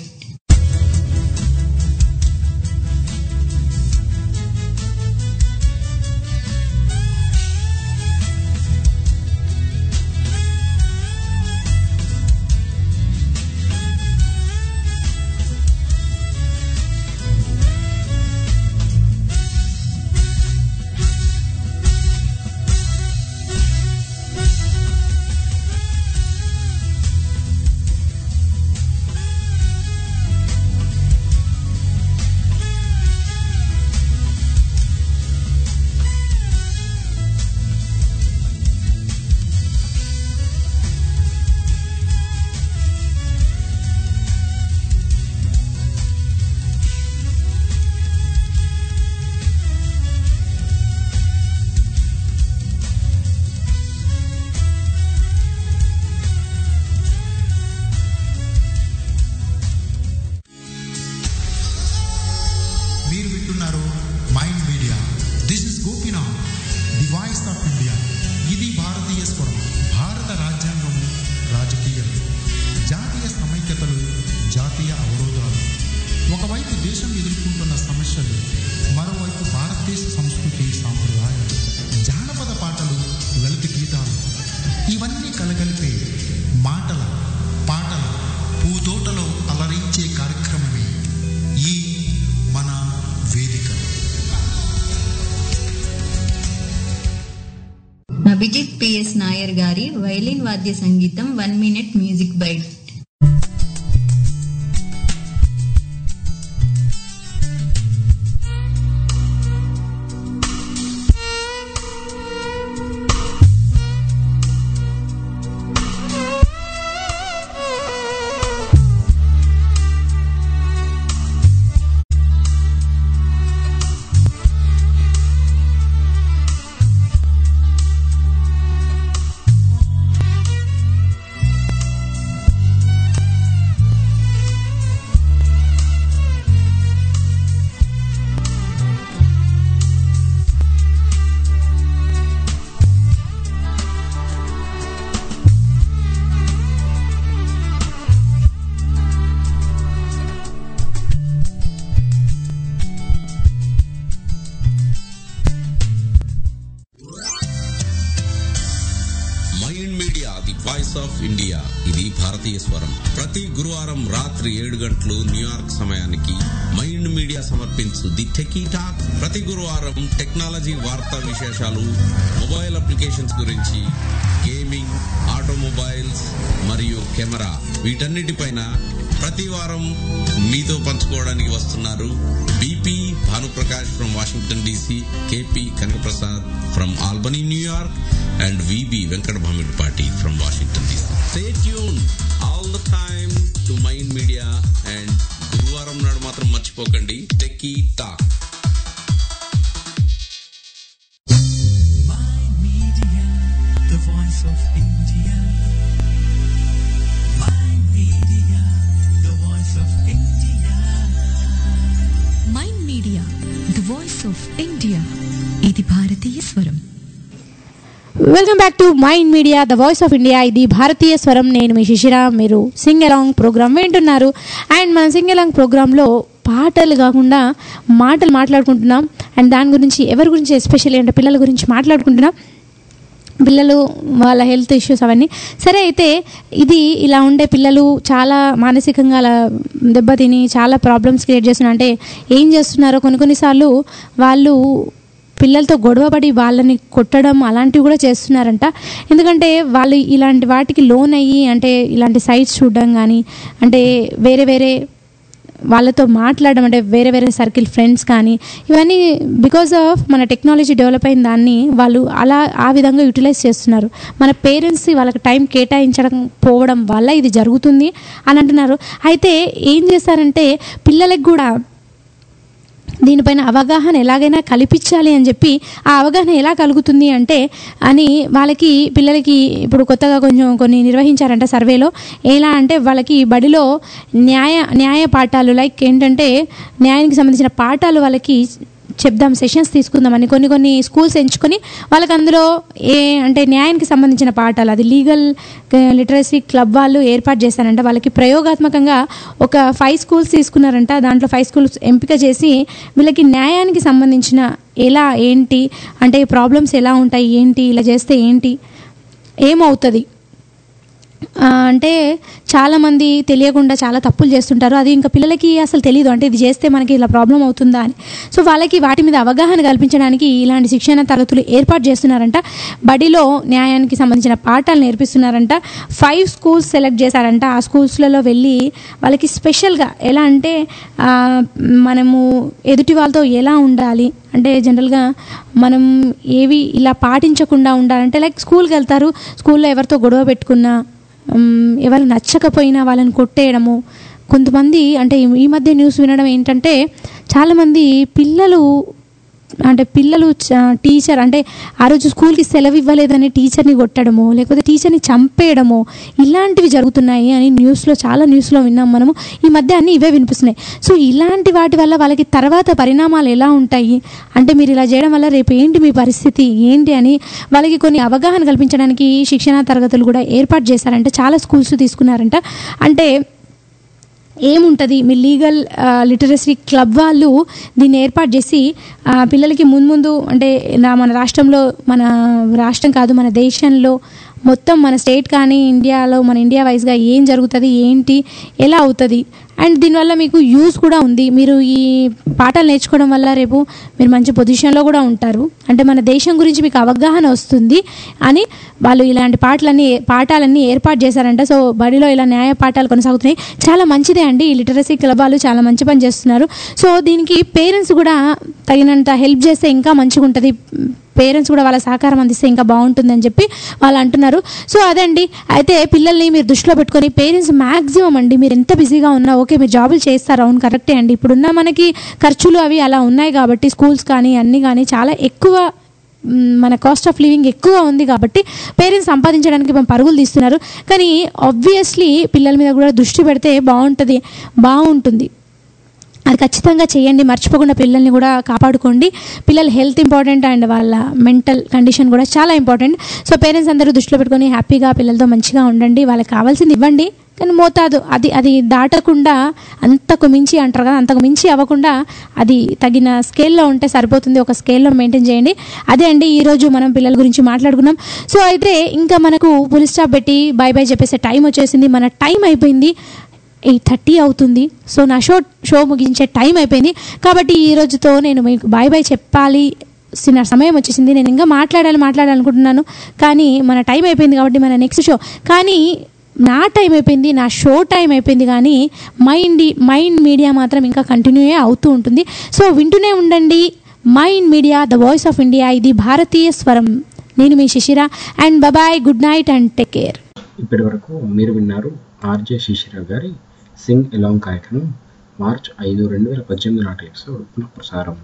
Speaker 7: మీరు వింటున్నారు mind media this is Gopinath the voice of India ఇది భారతీయ స్వరం భారత రాజ్యాంగము రాజకీయం జాతీయ సమైక్యతలు జాతీయ అవరోధాలు ఒకవైపు దేశం ఎదుర్కొంటున్న సమస్యలు మరోవైపు భారతదేశ సంస్కృతి సాంప్రదాయాలు జానపద పాటలు లలిత గీతాలు ఇవన్నీ కలగలిపే మాటల పాటల పూతోటలో అలరించే కార్యక్రమమే ఈ మన వేదిక
Speaker 4: అభిజిత్ పిఎస్ నాయర్ గారి వైలిన్ వాద్య సంగీతం one minute music bite
Speaker 10: mind media the voice of India ఇది ఇది భారతీయ స్వరం ప్రతి గురువారం రాత్రి ఏడు గంటలు న్యూయార్క్ సమయానికి మైండ్ మీడియా సమర్పించు ది టెకీ టాక్ ప్రతి గురువారం టెక్నాలజీ వార్తా విశేషాలు మొబైల్ అప్లికేషన్స్ గురించి గేమింగ్ ఆటోమొబైల్స్ మరియు కెమెరా వీటన్నిటిపైన ప్రతి వారం మీతో పంచుకోవడానికి వస్తున్నారు BP Bhanuprakash from Washington DC KP Kanakaprasad from Albany New York and VB Venkata Bhamidipati from Washington DC stay tune all the time to mind media and గురువారం నాడు మాత్రం మర్చిపోకండి techie talk
Speaker 5: The voice of India. My media, the voice of India.
Speaker 12: Mind media the voice of India ఇది భారతీయ స్వరం
Speaker 3: welcome back to mind media the voice of India ఇది భారతీయ స్వరం నేను మీ శిశిర మీరు సింగ్ అలాంగ్ ప్రోగ్రామ్ వింటున్నారు అండ్ మన సింగ్ అలాంగ్ ప్రోగ్రాంలో పాటలు కాకుండా మాటలు మాట్లాడుకుంటున్నాం అండ్ దాని గురించి ఎవరి గురించి ఎస్పెషల్లీ అంటే పిల్లల గురించి మాట్లాడుకుంటున్నాం పిల్లలు వాళ్ళ హెల్త్ ఇష్యూస్ అవన్నీ సరే అయితే ఇది ఇలా ఉండే పిల్లలు చాలా మానసికంగా అలా దెబ్బతిని చాలా ప్రాబ్లమ్స్ క్రియేట్ చేస్తున్నారు అంటే ఏం చేస్తున్నారో కొన్ని కొన్నిసార్లు వాళ్ళు పిల్లలతో గొడవపడి వాళ్ళని కొట్టడం అలాంటివి కూడా చేస్తున్నారంట ఎందుకంటే వాళ్ళు ఇలాంటి వాటికి లోన్ అయ్యి అంటే ఇలాంటి సైట్స్ చూడడం కానీ అంటే వేరే వేరే వాళ్ళతో మాట్లాడడం అంటే వేరే వేరే సర్కిల్ ఫ్రెండ్స్ కానీ ఇవన్నీ బికాజ్ ఆఫ్ మన టెక్నాలజీ డెవలప్ అయిన దాన్ని వాళ్ళు అలా ఆ విధంగా యూటిలైజ్ చేస్తున్నారు మన పేరెంట్స్ వాళ్ళకి టైం కేటాయించడం పోవడం వల్ల ఇది జరుగుతుంది అని అంటున్నారు అయితే ఏం చేస్తారంటే పిల్లలకు కూడా దీనిపైన అవగాహన ఎలాగైనా కల్పించాలి అని చెప్పి ఆ అవగాహన ఎలా కలుగుతుంది అంటే అని వాళ్ళకి పిల్లలకి ఇప్పుడు కొత్తగా కొంచెం కొన్ని నిర్వహించారంట సర్వేలో ఎలా అంటే వాళ్ళకి బడిలో న్యాయ న్యాయ పాఠాలు లైక్ ఏంటంటే న్యాయానికి సంబంధించిన పాఠాలు వాళ్ళకి చెప్దాం సెషన్స్ తీసుకుందామని కొన్ని కొన్ని స్కూల్స్ ఎంచుకొని వాళ్ళకి అందులో ఏ అంటే న్యాయానికి సంబంధించిన పాఠాలు అది లీగల్ లిటరసీ క్లబ్ వాళ్ళు ఏర్పాటు చేశారంట వాళ్ళకి ప్రయోగాత్మకంగా ఒక ఫైవ్ స్కూల్స్ తీసుకున్నారంట దాంట్లో ఫైవ్ స్కూల్స్ ఎంపిక చేసి వీళ్ళకి న్యాయానికి సంబంధించిన ఎలా ఏంటి అంటే ప్రాబ్లమ్స్ ఎలా ఉంటాయి ఏంటి ఇలా చేస్తే ఏంటి ఏమవుతుంది ఆ, అంటే చాలామంది తెలియకుండా చాలా తప్పులు చేస్తుంటారు అది ఇంకా పిల్లలకి అసలు తెలియదు అంటే ఇది చేస్తే మనకి ఇలా ప్రాబ్లం అవుతుందా అని సో వాళ్ళకి వాటి మీద అవగాహన కల్పించడానికి ఇలాంటి శిక్షణ తరగతులు ఏర్పాటు చేస్తున్నారంట బడిలో న్యాయానికి సంబంధించిన పాఠాలు నేర్పిస్తున్నారంట ఫైవ్ స్కూల్స్ సెలెక్ట్ చేశారంట ఆ స్కూల్స్లలో వెళ్ళి వాళ్ళకి స్పెషల్గా ఎలా అంటే ఆ, మనము ఎదుటి వాళ్ళతో ఎలా ఉండాలి అంటే జనరల్గా మనం ఏవి ఇలా పాటించకుండా ఉండాలంటే లైక్ స్కూల్కి వెళ్తారు స్కూల్లో ఎవరితో గొడవ పెట్టుకున్నా ఉమ్, ఎవరు నచ్చకపోయినా వాళ్ళని కొట్టేయడము కొంతమంది అంటే ఈ- ఈ మధ్య న్యూస్ వినడం ఏంటంటే చాలామంది పిల్లలు అంటే పిల్లలు చ- టీచర్ అంటే ఆ రోజు స్కూల్కి సెలవు ఇవ్వలేదని టీచర్ని కొట్టడము లేకపోతే టీచర్ని చంపేయడము ఇలాంటివి జరుగుతున్నాయి అని న్యూస్లో చాలా న్యూస్లో విన్నాం మనము ఈ మధ్య అన్నీ ఇవే వినిపిస్తున్నాయి సో ఇలాంటి వాటి వల్ల వాళ్ళకి తర్వాత పరిణామాలు ఎలా ఉంటాయి అంటే మీరు ఇలా చేయడం వల్ల రేపు ఏంటి మీ పరిస్థితి ఏంటి అని వాళ్ళకి కొన్ని అవగాహన కల్పించడానికి శిక్షణా తరగతులు కూడా ఏర్పాటు చేశారంటే చాలా స్కూల్స్ తీసుకున్నారంట అంటే ఏముంటుంది మీ లీగల్ లిటరసీ క్లబ్ వాళ్ళు దీన్ని ఏర్పాటు చేసి ఆ, పిల్లలకి ముందు ముందు అంటే నా మన రాష్ట్రంలో మన రాష్ట్రం కాదు మన దేశంలో మొత్తం మన స్టేట్ కానీ ఇండియాలో మన ఇండియా వైజ్గా ఏం జరుగుతుంది ఏంటి ఎలా అవుతుంది అండ్ దీనివల్ల మీకు యూజ్ కూడా ఉంది మీరు ఈ పాఠాలు నేర్చుకోవడం వల్ల రేపు మీరు మంచి పొజిషన్లో కూడా ఉంటారు అంటే మన దేశం గురించి మీకు అవగాహన వస్తుంది అని వాళ్ళు ఇలాంటి పాటలన్నీ పాఠాలన్నీ ఏర్పాటు చేశారంట సో బడిలో ఇలా న్యాయ పాఠాలు కొనసాగుతున్నాయి చాలా మంచిదే అండి ఈ లిటరసీ క్లబ్ వాళ్ళు చాలా మంచి పని చేస్తున్నారు సో దీనికి పేరెంట్స్ కూడా తగినంత హెల్ప్ చేస్తే ఇంకా మంచిగా ఉంటుంది పేరెంట్స్ కూడా వాళ్ళ సహకారం అందిస్తే ఇంకా బాగుంటుందని చెప్పి వాళ్ళు అంటున్నారు సో అదండి అయితే పిల్లల్ని మీరు దృష్టిలో పెట్టుకొని పేరెంట్స్ మ్యాక్సిమం అండి మీరు ఎంత బిజీగా ఉన్నా ఓకే మీరు జాబులు చేస్తారు అవును కరెక్టే అండి ఇప్పుడున్న మనకి ఖర్చులు అవి అలా ఉన్నాయి కాబట్టి స్కూల్స్ కానీ అన్నీ కానీ చాలా ఎక్కువ మ్, మన కాస్ట్ ఆఫ్ లివింగ్ ఎక్కువ ఉంది కాబట్టి పేరెంట్స్ సంపాదించడానికి మనం పరుగులు తీస్తున్నారు కానీ ఆబ్వియస్లీ పిల్లల మీద కూడా దృష్టి పెడితే బాగుంటుంది బాగుంటుంది అది ఖచ్చితంగా చేయండి మర్చిపోకుండా పిల్లల్ని కూడా కాపాడుకోండి పిల్లల హెల్త్ ఇంపార్టెంట్ అండ్ వాళ్ళ మెంటల్ కండిషన్ కూడా చాలా ఇంపార్టెంట్ సో పేరెంట్స్ అందరూ దృష్టిలో పెట్టుకొని హ్యాపీగా పిల్లలతో మంచిగా ఉండండి వాళ్ళకి కావాల్సింది ఇవ్వండి కానీ మోతాదు అది అది దాటకుండా అంతకు మించి అంటారు కదా అంతకు మించి అవ్వకుండా అది తగిన స్కేల్లో ఉంటే సరిపోతుంది ఒక స్కేల్లో మెయింటైన్ చేయండి అదే అండి ఈరోజు మనం పిల్లల గురించి మాట్లాడుకున్నాం సో అయితే ఇంకా మనకు పులి స్టాప్ పెట్టి బై బై చెప్పేసే టైం వచ్చేసింది మన టైం అయిపోయింది ఎయిట్ థర్టీ అవుతుంది సో నా షో షో ముగించే టైం అయిపోయింది కాబట్టి ఈ రోజుతో నేను మీకు బాయ్ బాయ్ చెప్పాలి సి- నా సమయం వచ్చేసింది నేను ఇంకా మాట్లాడాలి మాట్లాడాలనుకుంటున్నాను కానీ మన టైం అయిపోయింది కాబట్టి మన నెక్స్ట్ షో కానీ నా టైం అయిపోయింది నా షో టైం అయిపోయింది కానీ మైండ్ మైండ్ మీడియా మాత్రం ఇంకా కంటిన్యూ అవుతూ ఉంటుంది సో వింటూనే ఉండండి mind media the voice of India ఇది భారతీయ స్వరం నేను మీ Shishira and bye good night and take care
Speaker 1: ఇప్పటి వరకు మీరు విన్నారు ఆర్జే శిశిర గారి సింగ్ ఎలాంగ్ కార్యక్రమం మార్చ్ ఐదు రెండు వేల పద్దెనిమిది నాటి ఎపిసోడ్ పునః ప్రసారం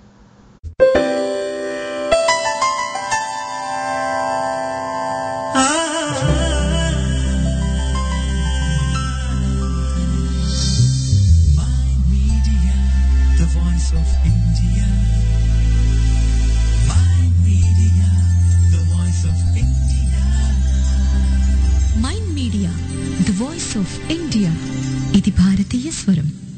Speaker 5: Media, the voice of India. My media, the voice of India.
Speaker 12: Mind media the voice of India ఇది భారతీయ స్వరం